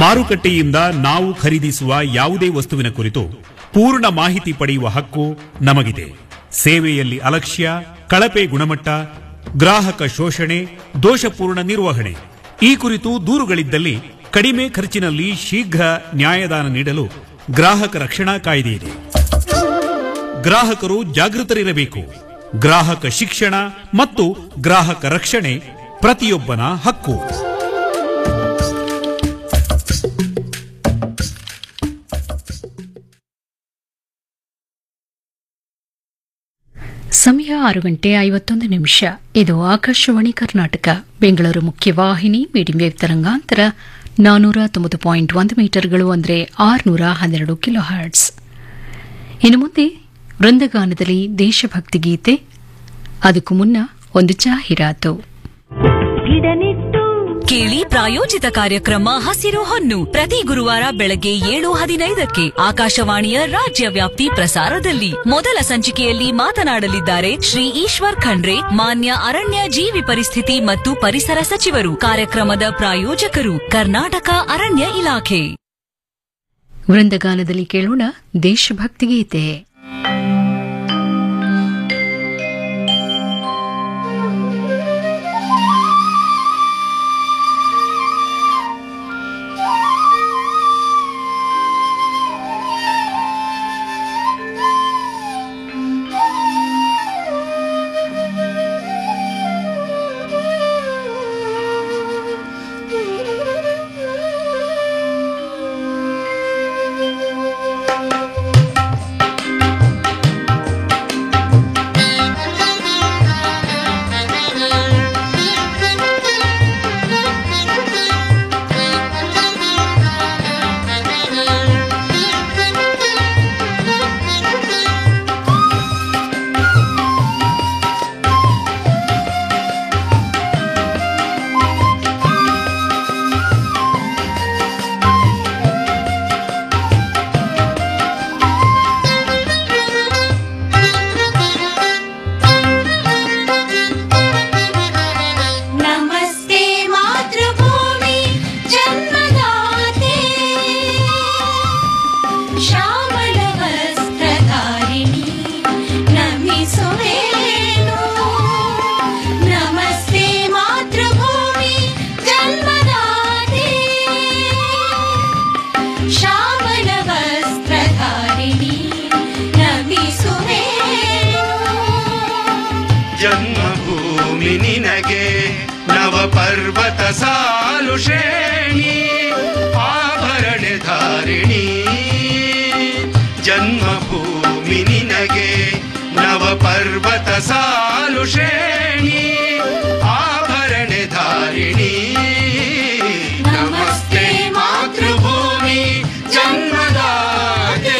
ಮಾರುಕಟ್ಟೆಯಿಂದ ನಾವು ಖರೀದಿಸುವ ಯಾವುದೇ ವಸ್ತುವಿನ ಕುರಿತು ಪೂರ್ಣ ಮಾಹಿತಿ ಪಡೆಯುವ ಹಕ್ಕು ನಮಗಿದೆ ಸೇವೆಯಲ್ಲಿ ಅಲಕ್ಷ್ಯ ಕಳಪೆ ಗುಣಮಟ್ಟ ಗ್ರಾಹಕ ಶೋಷಣೆ ದೋಷಪೂರ್ಣ ನಿರ್ವಹಣೆ ಈ ಕುರಿತು ದೂರುಗಳಿದ್ದಲ್ಲಿ ಕಡಿಮೆ ಖರ್ಚಿನಲ್ಲಿ ಶೀಘ್ರ ನ್ಯಾಯದಾನ ನೀಡಲು ಗ್ರಾಹಕ ರಕ್ಷಣಾ ಕಾಯ್ದೆ ಇದೆ ಗ್ರಾಹಕರು ಜಾಗೃತರಿರಬೇಕು ಗ್ರಾಹಕ ಶಿಕ್ಷಣ ಮತ್ತು ಗ್ರಾಹಕ ರಕ್ಷಣೆ ಪ್ರತಿಯೊಬ್ಬನ ಹಕ್ಕು ಸಮಯ ಆರು ಗಂಟೆ ಐವತ್ತೊಂದು ನಿಮಿಷ ಇದು ಆಕಾಶವಾಣಿ ಕರ್ನಾಟಕ ಬೆಂಗಳೂರು ಮುಖ್ಯವಾಹಿನಿ ಮೀಡಿಯಂ ವೇವ್ ತರಂಗಾಂತರ ನಾನೂರ ತೊಂಬತ್ತು ಪಾಯಿಂಟ್ ಒಂದು ಮೀಟರ್ಗಳು ಅಂದರೆ ಆರುನೂರ ಹನ್ನೆರಡು ಕಿಲೋ ಹರ್ಟ್ಸ್ ಇನ್ನು ಮುಂದೆ ವೃಂದಗಾನದಲ್ಲಿ ದೇಶಭಕ್ತಿ ಗೀತೆ ಅದಕ್ಕೂ ಮುನ್ನ ಒಂದು ಜಾಹೀರಾತು ಕೇಳಿ ಪ್ರಾಯೋಜಿತ ಕಾರ್ಯಕ್ರಮ ಹಸಿರು ಹೊನ್ನು ಪ್ರತಿ ಗುರುವಾರ ಬೆಳಗ್ಗೆ ಏಳು ಹದಿನೈದಕ್ಕೆ ಆಕಾಶವಾಣಿಯ ರಾಜ್ಯ ವ್ಯಾಪ್ತಿ ಪ್ರಸಾರದಲ್ಲಿ ಮೊದಲ ಸಂಚಿಕೆಯಲ್ಲಿ ಮಾತನಾಡಲಿದ್ದಾರೆ ಶ್ರೀ ಈಶ್ವರ್ ಖಂಡ್ರೆ ಮಾನ್ಯ ಅರಣ್ಯ ಜೀವಿ ಪರಿಸ್ಥಿತಿ ಮತ್ತು ಪರಿಸರ ಸಚಿವರು ಕಾರ್ಯಕ್ರಮದ ಪ್ರಾಯೋಜಕರು ಕರ್ನಾಟಕ ಅರಣ್ಯ ಇಲಾಖೆ ವೃಂದಗಾನದಲ್ಲಿ ಕೇಳೋಣ ದೇಶಭಕ್ತಿ ಗೀತೆ नमस्ते मातृभूमि जन्मदाते श्यामलवस्त्रधारिणि नमिसुरेणु नमस्ते मातृभूमि जन्मदाते श्यामलवस्त्रधारिणि नमिसुरेणु ಜನ್ಮಭೂಮಿ ನಿನಗೆ ನವ ಪರ್ವತ ಸಾಲು ಶ್ರೇಣಿ ಆಭರಣ ಧಾರಿಣಿ ಜನ್ಮಭೂಮಿ ನಿನಗೆ ನವ ಪರ್ವತ ಸಾಲು ಶ್ರೇಣಿ ಆಭರಣ ಧಾರಿಣಿ ನಮಸ್ತೆ ಮಾತೃಭೂಮಿ ಜನ್ಮದಾತೆ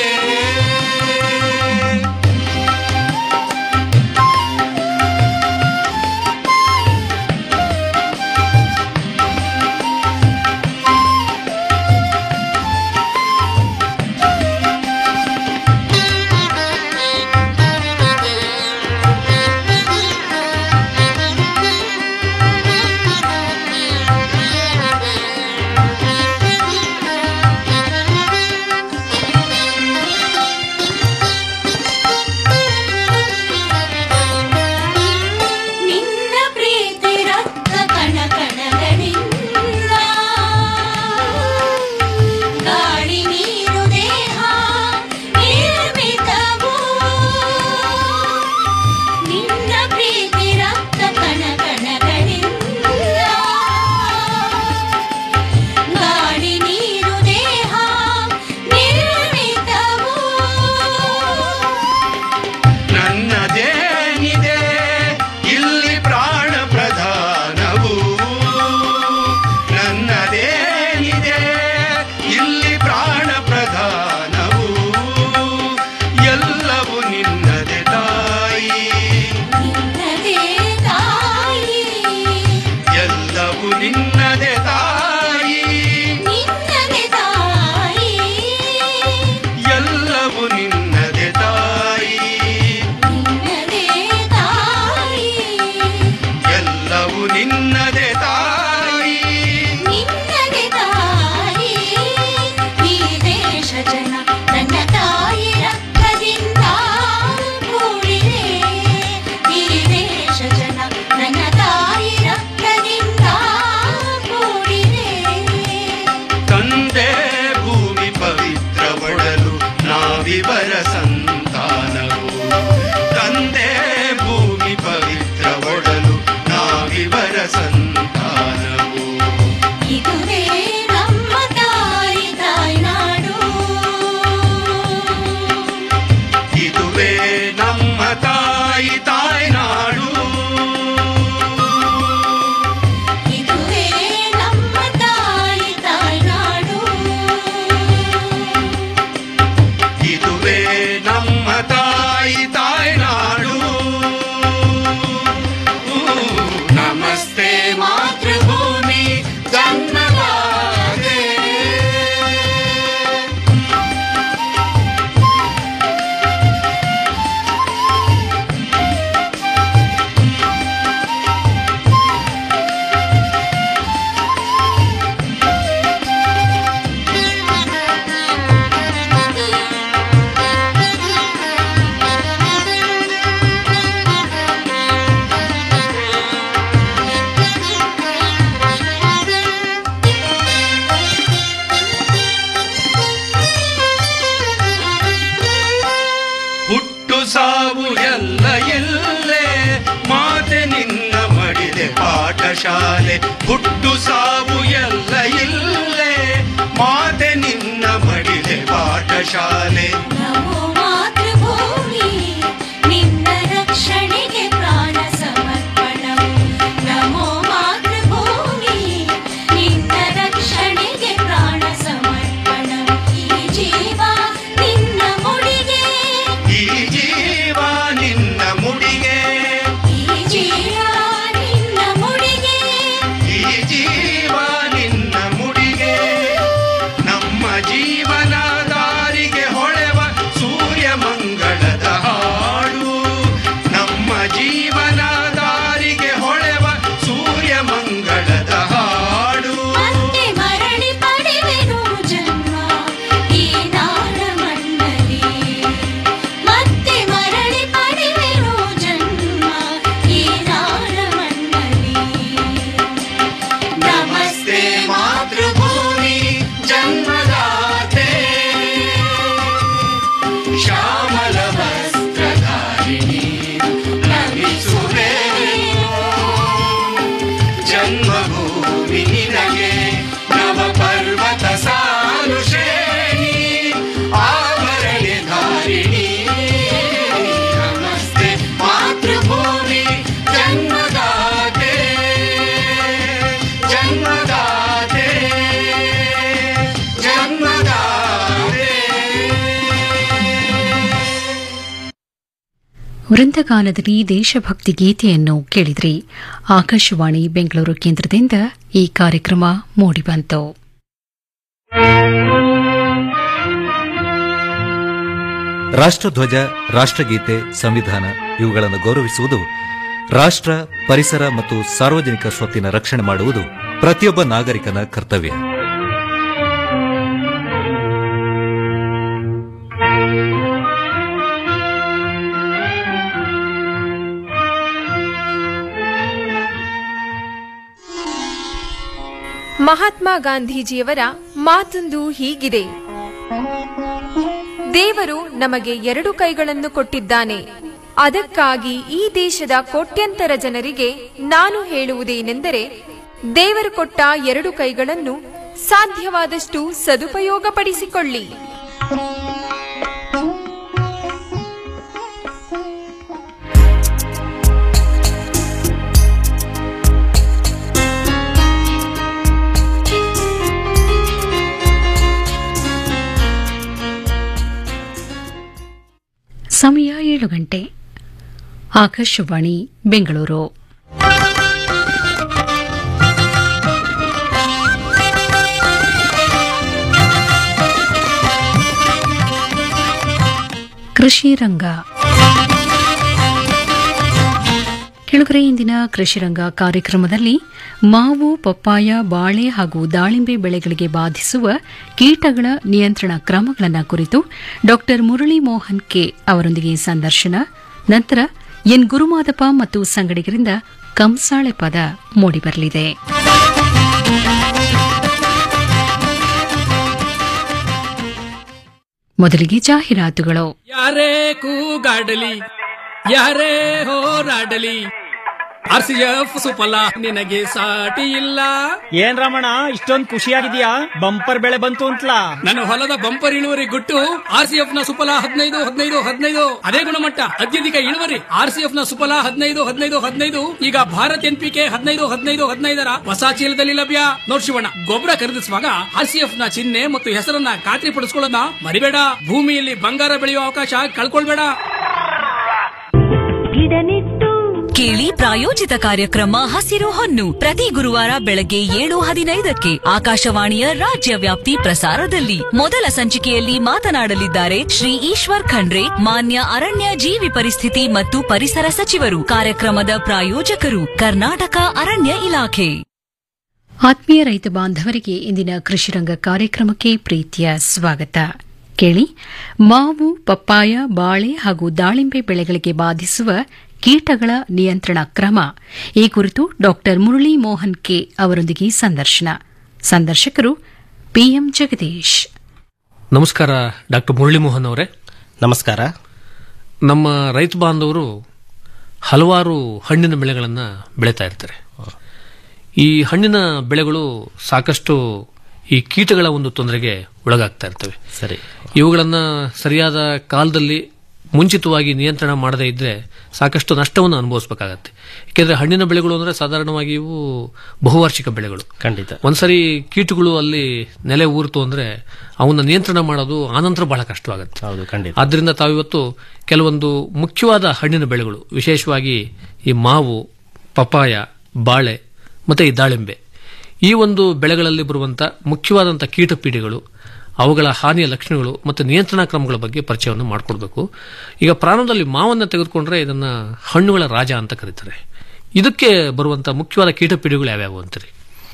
ಪಾಠಶಾಲೆ ಹುಟ್ಟು ಸಾವು ಎಲ್ಲ ಇಲ್ಲೇ ಮಾತೆ ನಿನ್ನ ಮಡಿಲೆ ಪಾಠಶಾಲೆ ನಮೋ ಮಾತೃಭೂಮಿ ನಿನ್ನ ರಕ್ಷಣೆಗೆ ಪ್ರಾಣ ಸಮರ್ಪಣಂ ನಮೋ ಮಾತೃಭೂಮಿ ನಿನ್ನ ರಕ್ಷಣೆಗೆ ಪ್ರಾಣ ಸಮರ್ಪಣಂ ಈ ಜೀವ ನಿನ್ನ ಮುಡಿಗೆ ಈ ಜೀವ ನಿನ್ನ ಮುಡಿಗೆ ಈ ಜೀವ ನಿನ್ನ ಮುಡಿಗೆ ಈ ಜೀವ ನಿನ್ನ ಮುಡಿಗೆ ನಮ್ಮ ಜೀವನ ದಾರಿಗೆ ಹೊಳೆವ ಸೂರ್ಯ ಮಂಗಳದ ಹಾಡು ನಮ್ಮ ಜೀವನ ದಾರಿಗೆ ಹೊಳೆವ ಸೂರ್ಯ ಮಂಗಳದ ಹಾಡು ಮತ್ತೆ ಮರಳಿ ಪಡೆವೆನು ಜನ್ಮ ಈ ನಾಡ ಮಣ್ಣಲ್ಲಿ ಮತ್ತೆ ಮರಳಿ ಪಡೆವೆನು ಜನ್ಮ ಈ ನಾಡ ಮಣ್ಣಲ್ಲಿ ನಮಸ್ತೆ ಮಾತೃಭೂಮಿ ಜನ್ಮದಾತೆ ಶ್ಯಾಮಲ ವಸ್ತ್ರಧಾರಿಣಿ ನಮಿಸುವೆ ಜನ್ಮಭೂಮಿ ನಿನಗೆ ನವ ಪರ್ವತ ಸಾಲು ಶ್ರೇಣಿ ಆಭರಣ ಧಾರಿಣಿ ನಮಸ್ತೆ ಮಾತೃಭೂಮಿ ಜನ್ಮದಾತೆ ಜನ್ಮದಾತೆ ಜನ್ಮದಾತೆ ವೃಂದಗಾನದಲ್ಲಿ ದೇಶಭಕ್ತಿ ಗೀತೆಯನ್ನು ಕೇಳಿದ್ರಿ ಆಕಾಶವಾಣಿ ಬೆಂಗಳೂರು ಕೇಂದ್ರದಿಂದ ಈ ಕಾರ್ಯಕ್ರಮ ಮೂಡಿಬಂತು ರಾಷ್ಟ್ರಧ್ವಜ ರಾಷ್ಟ್ರಗೀತೆ ಸಂವಿಧಾನ ಇವುಗಳನ್ನು ಗೌರವಿಸುವುದು ರಾಷ್ಟ್ರ ಪರಿಸರ ಮತ್ತು ಸಾರ್ವಜನಿಕ ಸ್ವತ್ತಿನ ರಕ್ಷಣೆ ಮಾಡುವುದು ಪ್ರತಿಯೊಬ್ಬ ನಾಗರಿಕನ ಕರ್ತವ್ಯ ಮಹಾತ್ಮ ಗಾಂಧೀಜಿಯವರ ಮಾತೊಂದು ಹೀಗಿದೆ ದೇವರು ನಮಗೆ ಎರಡು ಕೈಗಳನ್ನು ಕೊಟ್ಟಿದ್ದಾನೆ ಅದಕ್ಕಾಗಿ ಈ ದೇಶದ ಕೋಟ್ಯಂತರ ಜನರಿಗೆ ನಾನು ಹೇಳುವುದೇನೆಂದರೆ ದೇವರು ಕೊಟ್ಟ ಎರಡು ಕೈಗಳನ್ನು ಸಾಧ್ಯವಾದಷ್ಟು ಸದುಪಯೋಗಪಡಿಸಿಕೊಳ್ಳಿ ಸಮಯ ಏಳು ಗಂಟೆ ಆಕಾಶವಾಣಿ ಬೆಂಗಳೂರು ಕೃಷಿ ರಂಗ ಕೆಳಗರೆ ಇಂದಿನ ಕೃಷಿ ರಂಗ ಕಾರ್ಯಕ್ರಮದಲ್ಲಿ ಮಾವು ಪಪ್ಪಾಯ ಬಾಳೆ ಹಾಗೂ ದಾಳಿಂಬೆ ಬೆಳೆಗಳಿಗೆ ಬಾಧಿಸುವ ಕೀಟಗಳ ನಿಯಂತ್ರಣ ಕ್ರಮಗಳನ್ನು ಕುರಿತು ಡಾ ಮುರಳಿ ಮೋಹನ್ ಕೆ ಅವರೊಂದಿಗೆ ಸಂದರ್ಶನ ನಂತರ ಎನ್ ಗುರುಮಾದಪ್ಪ ಮತ್ತು ಸಂಗಡಿಗರಿಂದ ಕಂಸಾಳೆ ಪದ ಮೂಡಿಬರಲಿದೆ ಮೊದಲಿಗೆ ಜಾಹೀರಾತುಗಳು ಯಾರೇ ಕೂಗಾಡಲಿ ಯಾರೇ ಹೋರಾಡಲಿ ಆರ್ ಸಿ ಎಫ್ ಸುಫಲ ನಿನಗೆ ಸಾಟಿ ಇಲ್ಲ ಏನ್ ರಮಣ ಇಷ್ಟೊಂದ್ ಖುಷಿಯಾಗಿದ್ಯಾ ಬಂಪರ್ ಬೆಳೆ ಬಂತು ಅಂತಲಾ ನನ್ನ ಹೊಲದ ಬಂಪರ್ ಇಳುವರಿ ಗುಟ್ಟು ಆರ್ ಸಿ ಎಫ್ ನ ಸುಫಲ ಹದಿನೈದು ಹದಿನೈದು ಹದಿನೈದು ಅದೇ ಗುಣಮಟ್ಟ ಅತ್ಯಧಿಕ ಇಳುವರಿ ಆರ್ ಸಿ ಎಫ್ ನ ಸುಫಲ ಹದಿನೈದು ಹದಿನೈದು ಹದಿನೈದು ಈಗ ಭಾರತ್ ಎನ್ ಪಿ ಕೆ ಹದಿನೈದು ಹದಿನೈದು ಹದಿನೈದರ ಹೊಸ ಚೀಲದಲ್ಲಿ ಲಭ್ಯ ನೋಡ್ ಶಿವಣ್ಣ ಗೊಬ್ಬರ ಖರೀದಿಸುವಾಗ ಆರ್ ಸಿ ಎಫ್ ನ ಚಿಹ್ನೆ ಮತ್ತು ಹೆಸರನ್ನ ಖಾತ್ರಿ ಪಡಿಸ್ಕೊಳ್ಳೋದನ್ನ ಮರಿಬೇಡ ಭೂಮಿಯಲ್ಲಿ ಬಂಗಾರ ಬೆಳೆಯುವ ಅವಕಾಶ ಕಳ್ಕೊಳ್ಬೇಡ ಕೇಳಿ ಪ್ರಾಯೋಜಿತ ಕಾರ್ಯಕ್ರಮ ಹಸಿರು ಹೊನ್ನು ಪ್ರತಿ ಗುರುವಾರ ಬೆಳಗ್ಗೆ ಏಳು ಹದಿನೈದಕ್ಕೆ ಆಕಾಶವಾಣಿಯ ರಾಜ್ಯ ವ್ಯಾಪ್ತಿ ಪ್ರಸಾರದಲ್ಲಿ ಮೊದಲ ಸಂಚಿಕೆಯಲ್ಲಿ ಮಾತನಾಡಲಿದ್ದಾರೆ ಶ್ರೀ ಈಶ್ವರ್ ಖಂಡ್ರೆ ಮಾನ್ಯ ಅರಣ್ಯ ಜೀವಿ ಪರಿಸ್ಥಿತಿ ಮತ್ತು ಪರಿಸರ ಸಚಿವರು ಕಾರ್ಯಕ್ರಮದ ಪ್ರಾಯೋಜಕರು ಕರ್ನಾಟಕ ಅರಣ್ಯ ಇಲಾಖೆ ಆತ್ಮೀಯ ರೈತ ಬಾಂಧವರಿಗೆ ಇಂದಿನ ಕೃಷಿರಂಗ ಕಾರ್ಯಕ್ರಮಕ್ಕೆ ಪ್ರೀತಿಯ ಸ್ವಾಗತ ಕೇಳಿ ಮಾವು ಪಪ್ಪಾಯ ಬಾಳೆ ಹಾಗೂ ದಾಳಿಂಬೆ ಬೆಳೆಗಳಿಗೆ ಬಾಧಿಸುವ ಕೀಟಗಳ ನಿಯಂತ್ರಣ ಕ್ರಮ ಈ ಕುರಿತು ಡಾ ಮುರಳಿ ಮೋಹನ್ ಕೆ ಅವರೊಂದಿಗೆ ಸಂದರ್ಶನ ಸಂದರ್ಶಕರು ಪಿಎಂ ಜಗದೀಶ್ ನಮಸ್ಕಾರ ಡಾಕ್ಟರ್ ಮುರಳಿ ಮೋಹನ್ ಅವರೇ ನಮಸ್ಕಾರ ನಮ್ಮ ರೈತ ಬಾಂಧವರು ಹಲವಾರು ಹಣ್ಣಿನ ಬೆಳೆಗಳನ್ನು ಬೆಳೀತಾ ಇರ್ತಾರೆ ಈ ಹಣ್ಣಿನ ಬೆಳೆಗಳು ಸಾಕಷ್ಟು ಈ ಕೀಟಗಳ ಒಂದು ತೊಂದರೆಗೆ ಒಳಗಾಗ್ತಾ ಇರ್ತವೆ ಸರಿ ಇವುಗಳನ್ನ ಸರಿಯಾದ ಕಾಲದಲ್ಲಿ ಮುಂಚಿತವಾಗಿ ನಿಯಂತ್ರಣ ಮಾಡದೇ ಇದ್ರೆ ಸಾಕಷ್ಟು ನಷ್ಟವನ್ನು ಅನುಭವಿಸಬೇಕಾಗತ್ತೆ ಯಾಕೆಂದ್ರೆ ಹಣ್ಣಿನ ಬೆಳೆಗಳು ಅಂದ್ರೆ ಸಾಧಾರಣವಾಗಿ ಇವು ಬಹುವಾರ್ಷಿಕ ಬೆಳೆಗಳು ಖಂಡಿತ ಒಂದ್ಸರಿ ಕೀಟಗಳು ಅಲ್ಲಿ ನೆಲೆ ಊರ್ತು ಅಂದ್ರೆ ಅವನ್ನ ನಿಯಂತ್ರಣ ಮಾಡೋದು ಆನಂತರ ಬಹಳ ಕಷ್ಟವಾಗುತ್ತೆ ಹೌದು ಖಂಡಿತ ಆದ್ದರಿಂದ ತಾವಿವತ್ತು ಕೆಲವೊಂದು ಮುಖ್ಯವಾದ ಹಣ್ಣಿನ ಬೆಳೆಗಳು ವಿಶೇಷವಾಗಿ ಈ ಮಾವು ಪಪಾಯ ಬಾಳೆ ಮತ್ತೆ ಈ ದಾಳಿಂಬೆ ಈ ಒಂದು ಬೆಳೆಗಳಲ್ಲಿ ಬರುವಂತ ಮುಖ್ಯವಾದಂಥ ಕೀಟ ಪೀಡೆಗಳು ಅವುಗಳ ಹಾನಿಯ ಲಕ್ಷಣಗಳು ಮತ್ತು ನಿಯಂತ್ರಣ ಕ್ರಮಗಳ ಬಗ್ಗೆ ಪರಿಚಯವನ್ನು ಮಾಡಿಕೊಡ್ಬೇಕು ಈಗ ಪ್ರಾರಂಭದಲ್ಲಿ ಮಾವನ್ನು ತೆಗೆದುಕೊಂಡ್ರೆ ಇದನ್ನ ಹಣ್ಣುಗಳ ರಾಜ ಅಂತ ಕರೀತಾರೆ ಇದಕ್ಕೆ ಬರುವಂತ ಮುಖ್ಯವಾದ ಕೀಟ ಪೀಡೆಗಳು ಯಾವ್ಯಾವು ಅಂತೀರಿ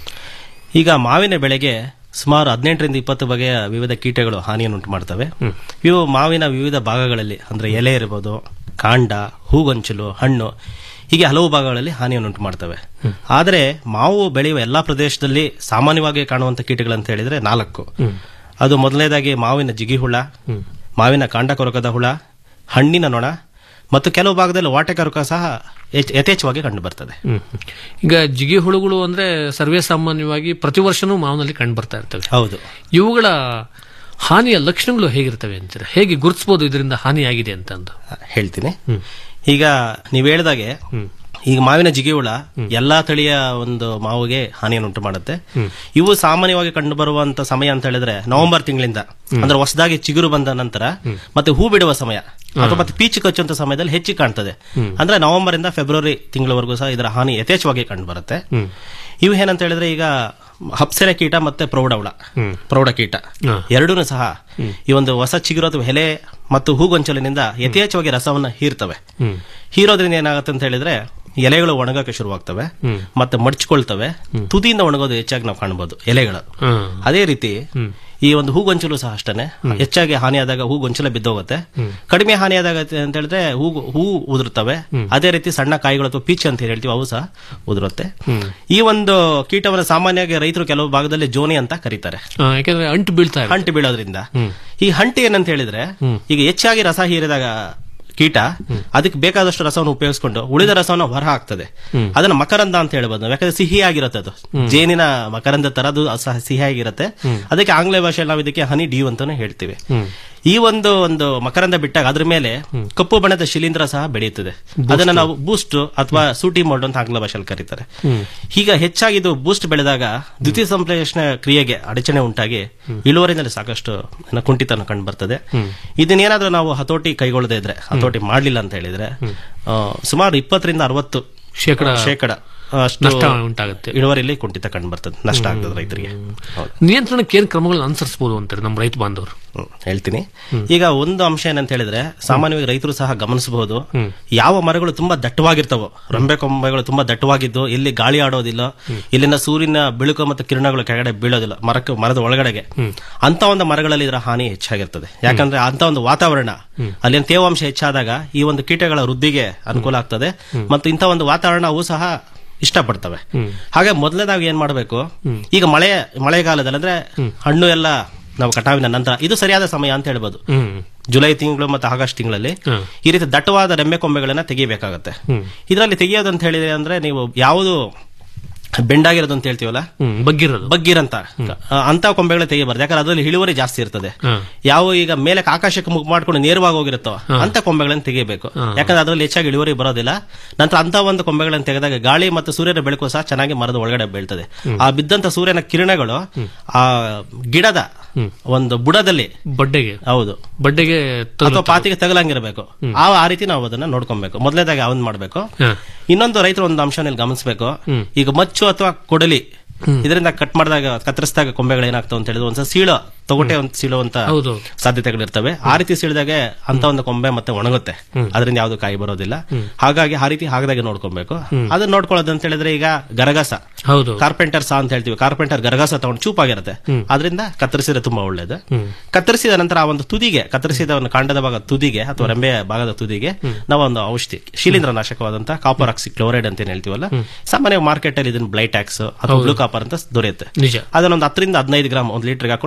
ಈಗ ಮಾವಿನ ಬೆಳೆಗೆ ಸುಮಾರು ಹದಿನೆಂಟರಿಂದ ಇಪ್ಪತ್ತು ಬಗೆಯ ವಿವಿಧ ಕೀಟಗಳು ಹಾನಿಯನ್ನುಂಟು ಮಾಡ್ತವೆ ಇವು ಮಾವಿನ ವಿವಿಧ ಭಾಗಗಳಲ್ಲಿ ಅಂದ್ರೆ ಎಲೆ ಇರಬಹುದು ಕಾಂಡ ಹೂಗೊಂಚಲು ಹಣ್ಣು ಹೀಗೆ ಹಲವು ಭಾಗಗಳಲ್ಲಿ ಹಾನಿಯನ್ನುಂಟು ಮಾಡ್ತವೆ ಆದರೆ ಮಾವು ಬೆಳೆಯುವ ಎಲ್ಲಾ ಪ್ರದೇಶದಲ್ಲಿ ಸಾಮಾನ್ಯವಾಗಿ ಕಾಣುವಂತ ಕೀಟಗಳಂತ ಹೇಳಿದ್ರೆ ನಾಲ್ಕು ಅದು ಮೊದಲನೇದಾಗಿ ಮಾವಿನ ಜಿಗಿಹುಳ ಮಾವಿನ ಕಾಂಡ ಕೊರಕದ ಹುಳ ಹಣ್ಣಿನ ನೊಣ ಮತ್ತು ಕೆಲವು ಭಾಗದಲ್ಲಿ ವಾಟೆಕರುಕ ಸಹ ಯಥೇಚ್- ಯಥೇಚ್ಛವಾಗಿ ಕಂಡು ಬರ್ತದೆ ಈಗ ಜಿಗಿ ಹುಳುಗಳು ಅಂದ್ರೆ ಸರ್ವೇ ಸಾಮಾನ್ಯವಾಗಿ ಪ್ರತಿ ವರ್ಷನೂ ಮಾವಿನಲ್ಲಿ ಕಂಡು ಬರ್ತಾ ಇರ್ತವೆ ಹೌದು ಇವುಗಳ ಹಾನಿಯ ಲಕ್ಷಣಗಳು ಹೇಗಿರ್ತವೆ ಅಂತೀರ ಹೇಗೆ ಗುರುತಿಸಬಹುದು ಇದರಿಂದ ಹಾನಿಯಾಗಿದೆ ಅಂತ ಅಂದು ಹೇಳ್ತೀನಿ ಈಗ ನೀವು ಹೇಳಿದಾಗೆ ಈಗ ಮಾವಿನ ಜಿಗಿಹುಳ ಎಲ್ಲಾ ತಳಿಯ ಒಂದು ಮಾವಿಗೆ ಹಾನಿಯನ್ನುಂಟು ಮಾಡುತ್ತೆ ಇವು ಸಾಮಾನ್ಯವಾಗಿ ಕಂಡು ಬರುವಂತ ಸಮಯ ಅಂತ ಹೇಳಿದ್ರೆ ನವೆಂಬರ್ ತಿಂಗಳಿಂದ ಅಂದ್ರೆ ಹೊಸದಾಗಿ ಚಿಗುರು ಬಂದ ನಂತರ ಮತ್ತೆ ಹೂ ಬಿಡುವ ಸಮಯ ಅಥವಾ ಮತ್ತೆ ಪೀಚು ಕಚ್ಚುವಂತ ಸಮಯದಲ್ಲಿ ಹೆಚ್ಚಿಗೆ ಕಾಣ್ತದೆ ಅಂದ್ರೆ ನವೆಂಬರ್ ಇಂದ ಫೆಬ್ರವರಿ ತಿಂಗಳವರೆಗೂ ಸಹ ಇದರ ಹಾನಿ ಯಥೇಚ್ಛವಾಗಿ ಕಂಡು ಬರುತ್ತೆ ಇವು ಏನಂತ ಹೇಳಿದ್ರೆ ಈಗ ಹಪ್ಸೆರೆ ಕೀಟ ಮತ್ತೆ ಪ್ರೌಢ ಹುಳ ಪ್ರೌಢ ಕೀಟ ಎರಡೂ ಸಹ ಈ ಒಂದು ಹೊಸ ಚಿಗುರು ಅಥವಾ ಎಲೆ ಮತ್ತು ಹೂಗೊಂಚಲಿನಿಂದ ಯಥೇಚ್ಛವಾಗಿ ರಸವನ್ನ ಹೀರ್ತವೆ ಹೀರೋದ್ರಿಂದ ಏನಾಗುತ್ತೆ ಅಂತ ಹೇಳಿದ್ರೆ ಎಲೆಗಳು ಒಣಗಕ್ಕೆ ಶುರುವಾಗ್ತವೆ ಮತ್ತೆ ಮಡ್ಚ್ಕೊಳ್ತವೆ ತುದಿಯಿಂದ ಒಣಗೋದು ಹೆಚ್ಚಾಗಿ ನಾವು ಕಾಣಬಹುದು ಎಲೆಗಳು ಅದೇ ರೀತಿ ಈ ಒಂದು ಹೂಗೊಂಚಲು ಸಹ ಅಷ್ಟೇ ಹೆಚ್ಚಾಗಿ ಹಾನಿಯಾದಾಗ ಹೂ ಗೊಂಚಲ ಬಿದ್ದೋಗುತ್ತೆ ಕಡಿಮೆ ಹಾನಿಯಾದಾಗ ಅಂತ ಹೇಳಿದ್ರೆ ಹೂ ಹೂ ಉದುರುತ್ತವೆ ಅದೇ ರೀತಿ ಸಣ್ಣ ಕಾಯಿಗಳು ಅಥವಾ ಪೀಚ್ ಅಂತ ಹೇಳ್ತೀವಿ ಅವು ಸಹ ಉದುರುತ್ತೆ ಈ ಒಂದು ಕೀಟವನ್ನು ಸಾಮಾನ್ಯವಾಗಿ ರೈತರು ಕೆಲವು ಭಾಗದಲ್ಲಿ ಜೋನಿ ಅಂತ ಕರೀತಾರೆ ಆ, ಯಾಕಂದ್ರೆ ಅಂಟು ಬೀಳ್ತಾ ಇರುತ್ತೆ. ಹಂಟು ಬೀಳೋದ್ರಿಂದ ಈ ಹಂಟಿ ಏನಂತ ಹೇಳಿದ್ರೆ ಈಗ ಹೆಚ್ಚಾಗಿ ರಸ ಹೀರಿದಾಗ ಕೀಟ ಅದಕ್ಕೆ ಬೇಕಾದಷ್ಟು ರಸವನ್ನು ಉಪಯೋಗಿಸ್ಕೊಂಡು ಉಳಿದ ರಸವನ್ನು ಹೊರ ಹಾಕ್ತದೆ ಅದನ್ನ ಮಕರಂದ ಅಂತ ಹೇಳ್ಬೋದು ನಾವು. ಯಾಕಂದ್ರೆ ಸಿಹಿಯಾಗಿರುತ್ತೆ ಅದು ಜೇನಿನ ಮಕರಂದ ತರ ಅದು ಸಹ ಸಿಹಿಯಾಗಿರುತ್ತೆ ಅದಕ್ಕೆ ಆಂಗ್ಲ ಭಾಷೆಯಲ್ಲಿ ನಾವು ಇದಕ್ಕೆ ಹನಿ ಡ್ಯೂ ಅಂತಾನೆ ಹೇಳ್ತೀವಿ ಈ ಒಂದು ಒಂದು ಮಕರಂದ ಬಿಟ್ಟಾಗ ಅದ್ರ ಮೇಲೆ ಕಪ್ಪು ಬಣ್ಣದ ಶಿಲೀಂಧ್ರ ಸಹ ಬೆಳೆಯುತ್ತದೆ ಅದನ್ನ ನಾವು ಬೂಸ್ಟ್ ಅಥವಾ ಸೂಟಿ ಮೋಲ್ಡ್ ಅಂತ ಆಂಗ್ಲ ಭಾಷೆಯಲ್ಲಿ ಕರೀತಾರೆ ಈಗ ಹೆಚ್ಚಾಗಿ ಇದು ಬೂಸ್ಟ್ ಬೆಳೆದಾಗ ದ್ವಿತೀಯ ಸಂಶ್ಲೇಷಣೆ ಕ್ರಿಯೆಗೆ ಅಡಚಣೆ ಉಂಟಾಗಿ ಇಳುವರಿನಲ್ಲಿ ಸಾಕಷ್ಟು ಏನೋ ಕುಂಠಿತನ ಕಂಡು ಬರ್ತದೆ ಇದನ್ನೇನಾದ್ರೂ ನಾವು ಹತೋಟಿ ಕೈಗೊಳ್ಳದೇ ಇದ್ರೆ ಹತೋಟಿ ಮಾಡ್ಲಿಲ್ಲ ಅಂತ ಹೇಳಿದ್ರೆ ಆ, ಸುಮಾರು ಇಪ್ಪತ್ತರಿಂದ ಅರವತ್ತು ಶೇಕಡ ಶೇಕಡ ಅಷ್ಟು ನಷ್ಟ ಉಂಟಾಗುತ್ತೆ. ಇಳುವರಿಯಲ್ಲಿ ಕುಂಠಿತ ಕಂಡು ಬರ್ತದೆ ನಷ್ಟ ಆಗ್ತದೆ ರೈತರಿಗೆ ಹೌದು ನಿಯಂತ್ರಣಕ್ಕೆ ಏನ್ ಕ್ರಮಗಳನ್ನು ಅನುಸರಿಸಬಹುದು ಅಂತಾರೆ ನಮ್ಮ ರೈತ ಬಾಂಧವರು ಹ್ಮ್, ಹೇಳ್ತೀನಿ ಈಗ ಒಂದು ಅಂಶ ಏನಂತ ಹೇಳಿದ್ರೆ ಸಾಮಾನ್ಯವಾಗಿ ರೈತರು ಸಹ ಗಮನಿಸಬಹುದು ಯಾವ ಮರಗಳು ತುಂಬಾ ದಟ್ಟವಾಗಿರ್ತಾವೋ ರಂಬೆ ಕೊಂಬೆಗಳು ತುಂಬಾ ದಟ್ಟವಾಗಿದ್ದು ಇಲ್ಲಿ ಗಾಳಿ ಆಡೋದಿಲ್ಲ ಇಲ್ಲಿನ ಸೂರ್ಯನ ಬೆಳಕು ಮತ್ತು ಕಿರಣಗಳು ಕೆಳಗಡೆ ಬೀಳೋದಿಲ್ಲ ಮರಕ್ಕೆ ಮರದ ಒಳಗಡೆಗೆ ಅಂತ ಒಂದು ಮರಗಳಲ್ಲಿ ಇದರ ಹಾನಿ ಹೆಚ್ಚಾಗಿರ್ತದೆ ಯಾಕಂದ್ರೆ ಅಂತ ಒಂದು ವಾತಾವರಣ ಅಲ್ಲಿನ ತೇವಾಂಶ ಹೆಚ್ಚಾದಾಗ ಈ ಒಂದು ಕೀಟಗಳ ವೃದ್ಧಿಗೆ ಅನುಕೂಲ ಆಗ್ತದೆ ಮತ್ತು ಇಂಥ ಒಂದು ವಾತಾವರಣ ಅವು ಸಹ ಇಷ್ಟಪಡ್ತವೆ ಹಾಗೆ ಮೊದಲನೇದಾಗಿ ಏನ್ ಮಾಡಬೇಕು ಈಗ ಮಳೆ ಮಳೆಗಾಲದಲ್ಲಿ ಅಂದ್ರೆ ಹಣ್ಣು ಎಲ್ಲ ನಾವು ಕಟಾವಿನ ನಂತರ ಇದು ಸರಿಯಾದ ಸಮಯ ಅಂತ ಹೇಳ್ಬೋದು ಜುಲೈ ತಿಂಗಳು ಮತ್ತು ಆಗಸ್ಟ್ ತಿಂಗಳಲ್ಲಿ ಈ ರೀತಿ ದಟ್ಟವಾದ ರೆಮ್ಮೆ ಕೊಂಬೆಗಳನ್ನ ತೆಗಿಬೇಕಾಗತ್ತೆ ಇದರಲ್ಲಿ ತೆಗೆಯೋದು ಅಂತ ಹೇಳಿದ್ರೆ ಅಂದ್ರೆ ನೀವು ಯಾವುದು ಬೆಂಡಾಗಿರೋದು ಅಂತ ಹೇಳ್ತೀವಲ್ಲ ಬಗ್ಗಿರೋದು ಬಗ್ಗಿರಂತ ಆ, ಅಂತ ಕೊಂಬೆಗಳು ತೆಗಿಬಾರ್ದು ಯಾಕಂದ್ರೆ ಅದರಲ್ಲಿ ಇಳುವರಿ ಜಾಸ್ತಿ ಇರ್ತದೆ ಯಾವ ಈಗ ಮೇಲೆ ಆಕಾಶಕ್ಕೆ ಮುಖ ಮಾಡ್ಕೊಂಡು ನೇರವಾಗಿ ಹೋಗಿರುತ್ತೋ ಅಂತ ಕೊಂಬೆಗಳನ್ನು ತೆಗಿಬೇಕು ಯಾಕಂದ್ರೆ ಅದರಲ್ಲಿ ಹೆಚ್ಚಾಗಿ ಇಳುವರಿ ಬರೋದಿಲ್ಲ ನಂತರ ಅಂತ ಒಂದು ಕೊಂಬೆಗಳನ್ನು ತೆಗೆದಾಗ ಗಾಳಿ ಮತ್ತು ಸೂರ್ಯನ ಬೆಳಕು ಸಹ ಚೆನ್ನಾಗಿ ಮರದ ಒಳಗಡೆ ಬೀಳ್ತದೆ ಆ ಬಿದ್ದಂತ ಸೂರ್ಯನ ಕಿರಣಗಳು ಆ ಗಿಡದ ಒಂದು ಬುಡದಲ್ಲಿ ಬಡ್ಡೆಗೆ ಹೌದು ಬಡ್ಡೆಗೆ ಅಥವಾ ಪಾತಿಗೆ ತಗಲಂಗಿರ್ಬೇಕು ಆ ಆ ರೀತಿ ನಾವು ಅದನ್ನ ನೋಡ್ಕೊಬೇಕು ಮೊದಲನೇದಾಗಿ ಅವನ್ ಮಾಡ್ಬೇಕು ಇನ್ನೊಂದು ರೈತರು ಒಂದು ಅಂಶನಲ್ಲಿ ಗಮನಿಸಬೇಕು ಈಗ ಮಚ್ಚು ಅಥವಾ ಕೊಡಲಿ ಇದರಿಂದ ಕಟ್ ಮಾಡಿದಾಗ ಕತ್ತರಿಸಿದಾಗ ಕೊಂಬೆಗಳು ಏನಾಗ್ತಾವ ಅಂತ ಹೇಳಿದ್ರೆ ಒಂದ್ಸಲ ಸೀಳೋ ತೊಗೊಟೆ ಒಂದು ಸೀಳುವಂತ ಹೌದು. ಸಾಧ್ಯತೆಗಳಿರ್ತವೆ ಆ ರೀತಿ ಸೀಳಿದಾಗ ಅಂತ ಒಂದು ಕೊಂಬೆ ಮತ್ತೆ ಒಣಗುತ್ತೆ ಅದರಿಂದ ಯಾವ್ದು ಕಾಯಿ ಬರೋದಿಲ್ಲ ಹಾಗಾಗಿ ಆ ರೀತಿ ಆಗದಾಗೆ ನೋಡ್ಕೊಬೇಕು ಅದನ್ನ ನೋಡ್ಕೊಳ್ಳೋದು ಅಂತ ಹೇಳಿದ್ರೆ ಈಗ ಗರಗಸ ಹೌದು ಕಾರ್ಪೆಂಟರ್ ಸಾ ಅಂತ ಹೇಳ್ತೀವಿ ಕಾರ್ಪೆಂಟರ್ ಗರಗಸ ತಗೊಂಡು ಚೂಪಾಗಿರುತ್ತೆ ಅದರಿಂದ ಕತ್ತರಿಸಿದ್ರೆ ತುಂಬಾ ಒಳ್ಳೇದು ಕತ್ತರಿಸಿದ ನಂತರ ಆ ಒಂದು ತುದಿಗೆ ಕತ್ತರಿಸಿದ ಒಂದು ಕಾಂಡದ ಭಾಗ ತುದಿಗೆ ಅಥವಾ ರೆಂಬೆಯ ಭಾಗದ ತುದಿಗೆ ನಾವು ಒಂದು ಔಷಧಿ ಶಿಲೀಂಧ್ರ ನಾಶಕವಾದಂತಹ ಕಾಪರ್ ಆಕ್ಸಿ ಕ್ಲೋರೈಡ್ ಅಂತ ಏನ್ ಹೇಳ್ತೀವಲ್ಲ ಸಾಮಾನ್ಯ ಮಾರ್ಕೆಟ್ ಅಲ್ಲಿ ಇದನ್ನ ಬ್ಲೈಟ್ಯಾಕ್ಸ್ ಅಥವಾ ಬ್ಲೂ ಕಾಪರ್ ಅಂತ ದೊರೆಯುತ್ತೆ ನಿಜ ಅದನ್ನೊಂದು ಹತ್ತರಿಂದ ಹದಿನೈದು ಗ್ರಾಮ್ ಒಂದು ಲೀಟರ್ಗೆ ಹಾಕೊಂಡು ಸ್ವಲ್ಪ ಗಟ್ಟಿ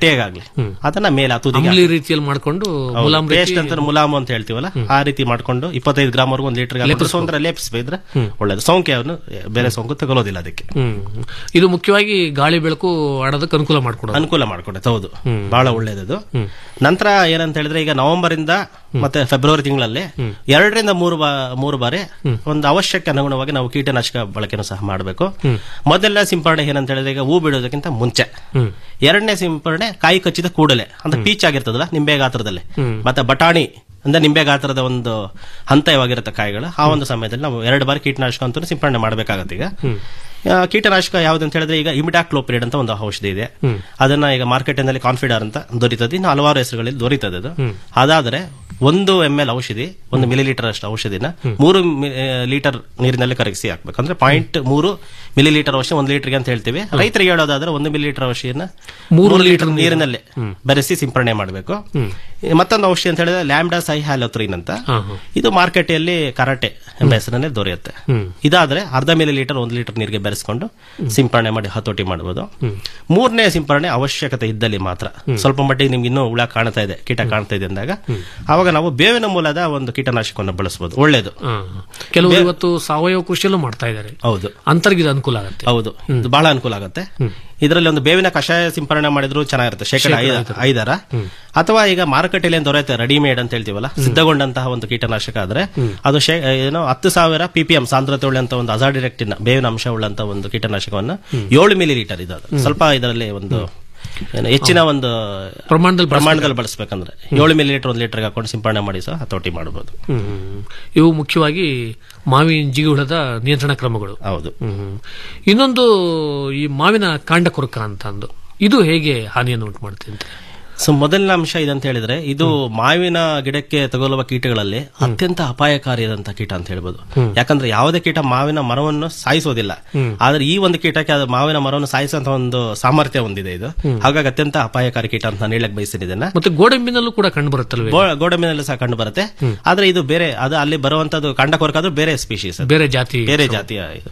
ಹೇಗಾಗ್ಲಿ ಅದನ್ನ ಮೇಲೆ ಆ ತುದಿಗೆ ಅಂಬ್ಲಿ ರೀತಿಯಲ್ಲಿ ಮಾಡ್ಕೊಂಡು ಮುಲಾಮ್ ರೀತಿ- ಪೇಸ್ಟ್ ಅಂತ ಮುಲಾಮು ಅಂತ ಹೇಳ್ತೀವಲ್ಲ ಆ ರೀತಿ ಮಾಡ್ಕೊಂಡು ಇಪ್ಪತ್ತೈದು ಗ್ರಾಮ್ ವರ್ಗು ಒಂದು ಲೀಟರ್ ಅಂದ್ರೆ ಲೇಪಿಸಿದ್ರೆ ಒಳ್ಳೇದು ಸೋಂಕೆಯನ್ನು ಬೇರೆ ಸೋಂಕು ತಗೊಳ್ಳೋದಿಲ್ಲ ಅದಕ್ಕೆ ಹ್ಮ್ ಇದು ಮುಖ್ಯವಾಗಿ ಗಾಳಿ ಬೆಳಕು ಆಡೋದಕ್ಕೆ ಅನುಕೂಲ ಮಾಡ್ಕೊಡೋದು ಅನುಕೂಲ ಮಾಡ್ಕೊಡುತ್ತೆ ಹೌದು ಬಹಳ ಒಳ್ಳೇದದು ನಂತರ ಏನಂತ ಹೇಳಿದ್ರೆ ಈಗ ನವೆಂಬರ್ ಇಂದ ಮತ್ತೆ ಫೆಬ್ರವರಿ ತಿಂಗಳಲ್ಲಿ ಎರಡರಿಂದ ಮೂರು ಬಾ ಮೂರು ಬಾರಿ ಒಂದು ಅವಶ್ಯಕ್ಕೆ ಅನುಗುಣವಾಗಿ ನಾವು ಕೀಟನಾಶಕ ಬಳಕೆನೂ ಸಹ ಮಾಡಬೇಕು ಮೊದಲ ಸಿಂಪರಣೆ ಏನಂತ ಹೇಳಿದ್ರೆ ಈಗ ಹೂ ಬಿಡೋದಕ್ಕಿಂತ ಮುಂಚೆ ಎರಡನೇ ಸಿಂಪರಣೆ ಕಾಯಿ ಕಚ್ಚಿದ ಕೂಡಲೇ ಅಂದ್ರೆ ಪೀಚ್ ಆಗಿರ್ತದಲ್ಲ ನಿಂಬೆ ಗಾತ್ರದಲ್ಲಿ ಮತ್ತೆ ಬಟಾಣಿ ಅಂದ್ರೆ ನಿಂಬೆ ಗಾತ್ರದ ಒಂದು ಹಂತವಾಗಿರುತ್ತೆ ಕಾಯಿಗಳು ಆ ಒಂದು ಸಮಯದಲ್ಲಿ ನಾವು ಎರಡು ಬಾರಿ ಕೀಟನಾಶಕ ಅಂತೂ ಸಿಂಪರಣೆ ಮಾಡಬೇಕಾಗತ್ತೆ ಈಗ ಆ, ಕೀಟನಾಶಕ ಯಾವ್ದು ಅಂತ ಹೇಳಿದ್ರೆ ಈಗ ಇಮಿಡಾಕ್ಲೋಪಿರಿಡ್ ಅಂತ ಒಂದು ಔಷಧಿ ಇದೆ ಅದನ್ನ ಈಗ ಮಾರ್ಕೆಟಿನಲ್ಲಿ ಕಾನ್ಫಿಡರ್ ಅಂತ ದೊರೀತದೆ ಇನ್ನು ಹಲವಾರು ಹೆಸರುಗಳಲ್ಲಿ ದೊರೀತದೆ ಅದು ಅದಾದ್ರೆ ಒಂದು ಎಂ ಎಲ್ ಔಷಧಿ ಒಂದು ಮಿಲಿ ಲೀಟರ್ ಅಷ್ಟು ಔಷಧಿನ ಮೂರು ಮಿ- ಆ, ಲೀಟರ್ ನೀರಿನಲ್ಲಿ ಕರಗಿಸಿ ಹಾಕ್ಬೇಕು ಅಂದ್ರೆ ಪಾಯಿಂಟ್ ಮೂರು ಮಿಲಿ ಲೀಟರ್ ಔಷಧಿ ಒಂದು ಲೀಟರ್ಗೆ ಅಂತ ಹೇಳ್ತೀವಿ ರೈತರಿಗೆ ಹೇಳೋದಾದ್ರೆ ಒಂದು ಮಿಲಿ ಲೀಟರ್ ಔಷಧಿನ ಮೂರು ಮೂರು ಲೀಟರ್ ಲೀಟರ್ ನೀರಿನಲ್ಲಿ ಬೆರೆಸಿ ಸಿಂಪರಣೆ ಮಾಡಬೇಕು ಮತ್ತೊಂದು ಔಷಧಿ ಅಂತ ಹೇಳಿದ್ರೆ ಲ್ಯಾಂಬ್ಡಾ ಸೈ ಹ್ಯಾಲೋತ್ರಿನ್ ಅಂತ ಇದು ಮಾರ್ಕೆಟಲ್ಲಿ ಕರಾಟೆ ಎಂಬ ಹೆಸರಿನಲ್ಲಿ ದೊರೆಯುತ್ತೆ ಇದಾದ್ರೆ ಅರ್ಧ ಮಿಲಿ ಲೀಟರ್ ಒಂದು ಲೀಟರ್ ನೀರಿಗೆ ಬೆರೆಸ್ಕೊಂಡು ಸಿಂಪರಣೆ ಮಾಡಿ ಹತೋಟಿ ಮಾಡಬಹುದು ಮೂರನೇ ಸಿಂಪರಣೆ ಅವಶ್ಯಕತೆ ಇದ್ದಲ್ಲಿ ಮಾತ್ರ ಸ್ವಲ್ಪ ಮಟ್ಟಿಗೆ ನಿಮ್ಗೆ ಇನ್ನೂ ಹುಳ ಕಾಣ್ತಾ ಇದೆ ಕೀಟ ಕಾಣ್ತಾ ಇದೆ ಅಂದಾಗ ಅವಾಗ ನಾವು ಬೇವಿನ ಮೂಲದ ಒಂದು ಕೀಟನಾಶಕವನ್ನು ಬಳಸಬಹುದು ಒಳ್ಳೇದು ಹಾ. ಕೆಲವರು ಇವತ್ತು ಸಾವಯವ ಕೃಷಿಯಲ್ಲೂ ಮಾಡ್ತಾ ಇದ್ದಾರೆ ಹೌದು ಅಂತರ್ಗಿದ ಅನುಕೂಲ ಆಗುತ್ತೆ ಹೌದು ಇದು ಬಹಳ ಅನುಕೂಲ ಆಗುತ್ತೆ ಇದರಲ್ಲಿ ಒಂದು ಬೇವಿನ ಕಷಾಯ ಸಿಂಪರಣೆ ಮಾಡಿದ್ರು ಚೆನ್ನಾಗಿರುತ್ತೆ ಶೇಕಡ ಐದ- ಐದರ ಅಥವಾ ಈಗ ಮಾರುಕಟ್ಟೆಯಲ್ಲಿ ಏನ್ ದೊರೆಯುತ್ತೆ ರೆಡಿಮೇಡ್ ಅಂತ ಹೇಳ್ತೀವಲ್ಲ ಸಿದ್ಧಗೊಂಡಂತಹ ಒಂದು ಕೀಟನಾಶಕ ಆದ್ರೆ ಅದು ಶೇ- ಏನೋ ಹತ್ತು ಸಾವಿರ ಪಿಪಿಎಂ ಸಾಂದ್ರತೆ ಉಳ್ಳಂತ ಒಂದು ಅಜಾಡಿರೆಕ್ಟಿನ ಬೇವಿನ ಅಂಶ ಉಳ್ಳಂತ ಒಂದು ಕೀಟನಾಶಕವನ್ನು ಏಳು ಮಿಲಿ ಲೀಟರ್ ಇದು ಅದು. ಸ್ವಲ್ಪ ಇದರಲ್ಲಿ ಒಂದು ಏನು ಹೆಚ್ಚಿನ ಒಂದು ಪ್ರಮಾಣದಲ್ಲಿ ಪ್ರಮಾಣದಲ್ಲಿ ಬಳಸಬೇಕಂದ್ರೆ ಏಳು ಮಿಲಿ ಲೀಟರ್ ಒಂದು ಲೀಟರ್ ಹಾಕೊಂಡು ಸಿಂಪರಣೆ ಮಾಡಿ ಸಹ ಹತೋಟಿ ಮಾಡಬಹುದು ಹ್ಮ್. ಇವು ಮುಖ್ಯವಾಗಿ ಮಾವಿನ ಜಿಗುಳದ ನಿಯಂತ್ರಣ ಕ್ರಮಗಳು ಹೌದು ಹ್ಮ್. ಇನ್ನೊಂದು ಈ ಮಾವಿನ ಕಾಂಡ ಕೊರಕ ಅಂತ ಅಂದು ಇದು ಹೇಗೆ ಹಾನಿಯನ್ನು ಉಂಟು ಮಾಡುತ್ತೆ ಅಂತ ಸೊ ಮೊದಲನೇ ಅಂಶ ಇದಂತ ಹೇಳಿದ್ರೆ ಇದು ಮಾವಿನ ಗಿಡಕ್ಕೆ ತಗುಲುವ ಕೀಟಗಳಲ್ಲಿ ಅತ್ಯಂತ ಅಪಾಯಕಾರಿಯಾದಂತಹ ಕೀಟ ಅಂತ ಹೇಳ್ಬೋದು ಯಾಕಂದ್ರೆ ಯಾವುದೇ ಕೀಟ ಮಾವಿನ ಮರವನ್ನು ಸಾಯಿಸೋದಿಲ್ಲ ಆದ್ರೆ ಈ ಒಂದು ಕೀಟಕ್ಕೆ ಅದು ಮಾವಿನ ಮರವನ್ನು ಸಾಯಿಸುವಂತ ಒಂದು ಸಾಮರ್ಥ್ಯ ಹೊಂದಿದೆ ಇದು ಹಾಗಾಗಿ ಅತ್ಯಂತ ಅಪಾಯಕಾರಿ ಕೀಟ ಅಂತ ನಾನು ಹೇಳಕ್ ಬಯಸ್ತೀನಿ ಇದನ್ನ ಮತ್ತೆ ಗೋಡಂಬಿನಲ್ಲೂ ಕೂಡ ಕಂಡು ಬರುತ್ತಲ್ವೇ ಗೋ- ಗೋಡಂಬಿನಲ್ಲಿ ಸಹ ಕಂಡು ಬರುತ್ತೆ ಆದ್ರೆ ಇದು ಬೇರೆ ಅದು ಅಲ್ಲಿ ಬರುವಂತದ್ದು ಕಂಡ ಕೊರಕಾದ್ರೂ ಬೇರೆ ಸ್ಪೀಶೀಸ್ ಬೇರೆ ಜಾತಿ ಬೇರೆ ಜಾತಿಯ ಇದು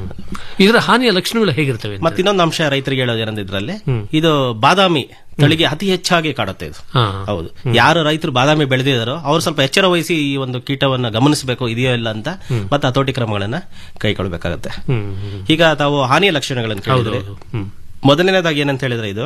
ಇದರ ಹಾನಿಯ ಲಕ್ಷಣಗಳು ಹೇಗಿರ್ತವೆ ಅಂತ? ಮತ್ತೆ ಇನ್ನೊಂದು ಅಂಶ ರೈತರಿಗೆ ಹೇಳೋದು ಏನಂದ್ರೆ ಇದ್ರಲ್ಲಿ ಇದು ಬಾದಾಮಿ ತಳಿಗೆ ಅತಿ ಹೆಚ್ಚಾಗಿ ಕಾಡುತ್ತೆ ಇದು ಹಾ. ಹೌದು ಯಾರು ರೈತರು ಬಾದಾಮಿ ಬೆಳೆದಿದ್ದಾರೋ ಅವ್ರು ಸ್ವಲ್ಪ ಎಚ್ಚರ ವಹಿಸಿ ಈ ಒಂದು ಕೀಟವನ್ನ ಗಮನಿಸಬೇಕು ಇದೆಯೋ ಇಲ್ಲ ಅಂತ ಮತ್ತೆ ಹತೋಟಿ ಕ್ರಮಗಳನ್ನ ಕೈಗೊಳ್ಳಬೇಕಾಗತ್ತೆ ಹ್ಮ್, ಹ್ಮ್. ಈಗ ತಾವು ಹಾನಿಯ ಲಕ್ಷಣಗಳನ್ನು ಕೇಳಿದ್ರೆ ಹೌದು, ಹ್ಮ್. ಮೊದಲನೇದಾಗಿ ಏನಂತ ಹೇಳಿದ್ರೆ ಇದು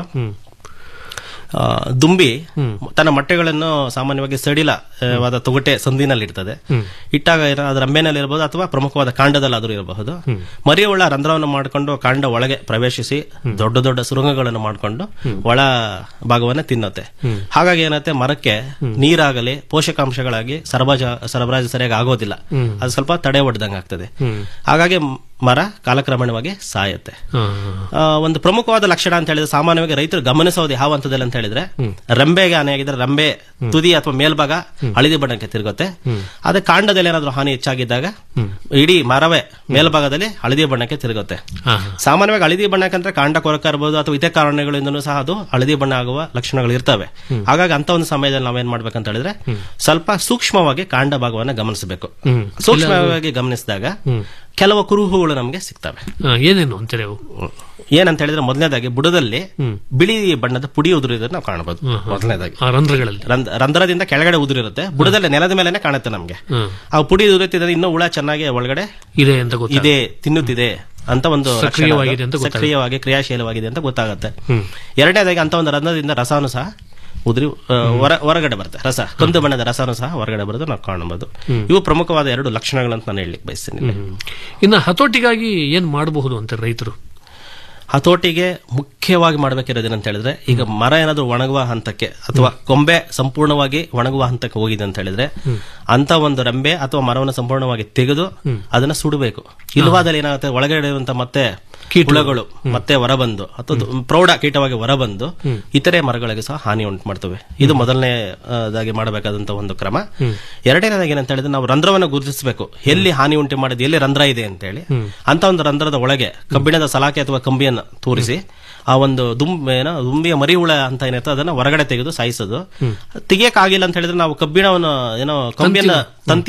ಆ, ದುಂಬಿ ತನ್ನ ಮೊಟ್ಟೆಗಳನ್ನು ಸಾಮಾನ್ಯವಾಗಿ ಸಡಿಲವಾದ ತೊಗಟೆ ಸಂದಿನಲ್ಲಿ ಇರ್ತದೆ ಇಟ್ಟಾಗ ಏನ- ಅದು ರಂಬೆನಲ್ಲಿ ಇರಬಹುದು ಅಥವಾ ಪ್ರಮುಖವಾದ ಕಾಂಡದಲ್ಲಾದರೂ ಇರಬಹುದು ಮರಿಯುಳ್ಳ ರಂಧ್ರವನ್ನು ಮಾಡಿಕೊಂಡು ಕಾಂಡ ಒಳಗೆ ಪ್ರವೇಶಿಸಿ ದೊಡ್ಡ ದೊಡ್ಡ ಸುರಂಗಗಳನ್ನು ಮಾಡಿಕೊಂಡು ಒಳ ಭಾಗವನ್ನ ತಿನ್ನುತ್ತೆ ಹಾಗಾಗಿ ಏನತ್ತೆ ಮರಕ್ಕೆ ನೀರಾಗಲಿ ಪೋಷಕಾಂಶಗಳಾಗಿ ಸರಬರಾಜು ಸರಬರಾಜು ಸರಿಯಾಗಿ ಆಗೋದಿಲ್ಲ ಅದು ಸ್ವಲ್ಪ ತಡೆ ಒಡ್ದಂಗೆ ಆಗ್ತದೆ ಹಾಗಾಗಿ ಮರ ಕಾಲಕ್ರಮೇಣವಾಗಿ ಸಾಯುತ್ತೆ ಹಾ, ಆ, ಒಂದು ಪ್ರಮುಖವಾದ ಲಕ್ಷಣ ಅಂತ ಹೇಳಿದ್ರೆ ಸಾಮಾನ್ಯವಾಗಿ ರೈತರು ಗಮನಿಸೋದು ಯಾವ ಹಂತದಲ್ಲಿ ಅಂತ ಹೇಳಿದ್ರೆ ರಂಬೆಗೆ ಹಾನಿಯಾಗಿದ್ರೆ ರಂಬೆ ತುದಿ ಅಥವಾ ಮೇಲ್ಭಾಗ ಹಳದಿ ಬಣ್ಣಕ್ಕೆ ತಿರುಗುತ್ತೆ ಅದೇ ಕಾಂಡದಲ್ಲಿ ಏನಾದ್ರೂ ಹಾನಿ ಹೆಚ್ಚಾಗಿದ್ದಾಗ ಇಡೀ ಮರವೇ ಮೇಲ್ಭಾಗದಲ್ಲಿ ಹಳದಿ ಬಣ್ಣಕ್ಕೆ ತಿರುಗುತ್ತೆ ಹಾ, ಸಾಮಾನ್ಯವಾಗಿ ಹಳದಿ ಬಣ್ಣಕ್ಕಂದ್ರೆ ಕಾಂಡ ಕೊರಕ ಇರಬಹುದು ಅಥವಾ ಇತರ ಕಾರಣಗಳಿಂದಲೂ ಸಹ ಅದು ಹಳದಿ ಬಣ್ಣ ಆಗುವ ಲಕ್ಷಣಗಳು ಇರ್ತವೆ ಹಾಗಾಗಿ ಅಂತ ಒಂದು ಸಮಯದಲ್ಲಿ ನಾವೇನ್ ಮಾಡ್ಬೇಕಂತ ಹೇಳಿದ್ರೆ ಸ್ವಲ್ಪ ಸೂಕ್ಷ್ಮವಾಗಿ ಕಾಂಡ ಭಾಗವನ್ನ ಗಮನಿಸಬೇಕು ಹ್ಮ್. ಸೂಕ್ಷ್ಮವಾಗಿ ಗಮನಿಸಿದಾಗ ಕೆಲವು ಕುರುಹುಗಳು ನಮಗೆ ಸಿಗ್ತವೆ ಹಾ, ಏನೇನು ಅಂತಾರೆ ಅವು ಏನಂತ ಹೇಳಿದ್ರೆ ಮೊದಲನೇದಾಗಿ ಬುಡದಲ್ಲಿ ಬಿಳಿ ಬಣ್ಣದ ಪುಡಿ ಉದುರಿದ್ರೆ ನಾವು ಕಾಣಬಹುದು ಮೊದಲನೇದಾಗಿ ಆ ರಂಧ್ರಗಳಲ್ಲಿ ರಂಧ್ರ- ರಂಧ್ರದಿಂದ ಕೆಳಗಡೆ ಉದುರಿರುತ್ತೆ ಬುಡದಲ್ಲಿ ನೆಲದ ಮೇಲೆನೆ ಕಾಣುತ್ತೆ ನಮ್ಗೆ ಹ್ಮ್. ಆ ಪುಡಿ ಉದುರುತ್ತಿದ್ರೆ ಇನ್ನೂ ಹುಳ ಚೆನ್ನಾಗಿ ಒಳಗಡೆ ಇದೆ ಅಂತ ಗೊತ್ತಾಗ ಇದೆ ತಿನ್ನುತ್ತಿದೆ ಅಂತ ಒಂದು ಲಕ್ಷಣ ಅದು. ಸಕ್ರಿಯವಾಗಿದೆ ಅಂತ ಗೊತ್ತಾಗುತ್ತೆ. ಸಕ್ರಿಯವಾಗಿ ಕ್ರಿಯಾಶೀಲವಾಗಿದೆ ಅಂತ ಗೊತ್ತಾಗುತ್ತೆ ಎರಡನೇದಾಗಿ ಅಂತ ಒಂದು ರಂಧ್ರದಿಂದ ರಸನು ಸಹ ಉದುರಿ ಆ, ಹೊರ ಹೊರಗಡೆ ಬರುತ್ತೆ ರಸ ಕಂದು ಬಣ್ಣದ ರಸನು ಸಹ ಹೊರಗಡೆ ಬರೋದು ನಾವು ಕಾಣಬಹುದು ಇವು ಪ್ರಮುಖವಾದ ಎರಡು ಲಕ್ಷಣಗಳಂತ ನಾನು ಹೇಳಲಿಕ್ಕೆ ಬಯಸ್ತೀನಿ ಇಲ್ಲಿ. ಇನ್ನು ಹತೋಟಿಗಾಗಿ ಏನ್ ಮಾಡಬಹುದು ಅಂತ ರೈತರು ಹತೋಟಿಗೆ ಮುಖ್ಯವಾಗಿ ಮಾಡಬೇಕಿರೋದೇನಂತ ಹೇಳಿದ್ರೆ ಈಗ ಮರ ಏನಾದ್ರೂ ಒಣಗುವ ಹಂತಕ್ಕೆ ಅಥವಾ ಕೊಂಬೆ ಸಂಪೂರ್ಣವಾಗಿ ಒಣಗುವ ಹಂತಕ್ಕೆ ಹೋಗಿದೆ ಅಂತ ಹೇಳಿದ್ರೆ ಅಂತ ಒಂದು ರೆಂಬೆ ಅಥವಾ ಮರವನ್ನು ಸಂಪೂರ್ಣವಾಗಿ ತೆಗೆದು ಅದನ್ನ ಸುಡಬೇಕು ಇಲ್ವಾದಲ್ಲಿ ಏನಾಗುತ್ತೆ ಒಳಗಡೆ ಇರುವಂತ ಮತ್ತೆ ಹುಳಗಳು ಮತ್ತೆ ಹೊರಬಂದು ಅಥವಾ ಅದು ಪ್ರೌಢ ಕೀಟವಾಗಿ ಹೊರಬಂದು ಇತರೆ ಮರಗಳಿಗೆ ಸಹ ಹಾನಿ ಉಂಟು ಮಾಡ್ತವೆ ಇದು ಮೊದಲನೇದಾಗಿ ಮಾಡಬೇಕಾದಂತ ಒಂದು ಕ್ರಮ ಎರಡನೇದಾಗಿ ಏನಂತ ಹೇಳಿದ್ರೆ ನಾವು ರಂಧ್ರವನ್ನು ಗುರುತಿಸಬೇಕು ಎಲ್ಲಿ ಹಾನಿ ಉಂಟು ಮಾಡಿದ್ದು ಎಲ್ಲಿ ರಂಧ್ರ ಇದೆ ಅಂತ ಹೇಳಿ ಅಂತ ಒಂದು ರಂಧ್ರದ ಒಳಗೆ ಕಬ್ಬಿಣದ ಸಲಾಕೆ ಅಥವಾ ಕಂಬಿಯನ್ನು ತೂರಿಸಿ ಆ ಒಂದು ದುಂಬ ಏನೋ ದುಂಬಿಯ ಮರಿ ಹುಳ ಅಂತ ಏನಿರ್ತದೆ ಅದನ್ನ ಹೊರಗಡೆ ತೆಗೆದು ಸಾಯಿಸೋದು ತೆಗಿಯಕ್ಕಾಗಿಲ್ಲ ಅಂತ ಹೇಳಿದ್ರೆ ನಾವು ಕಬ್ಬಿಣವನ್ನು ಏನೋ ಕಂಬಿಯನ್ನ ತಂತಿಯನ್ನ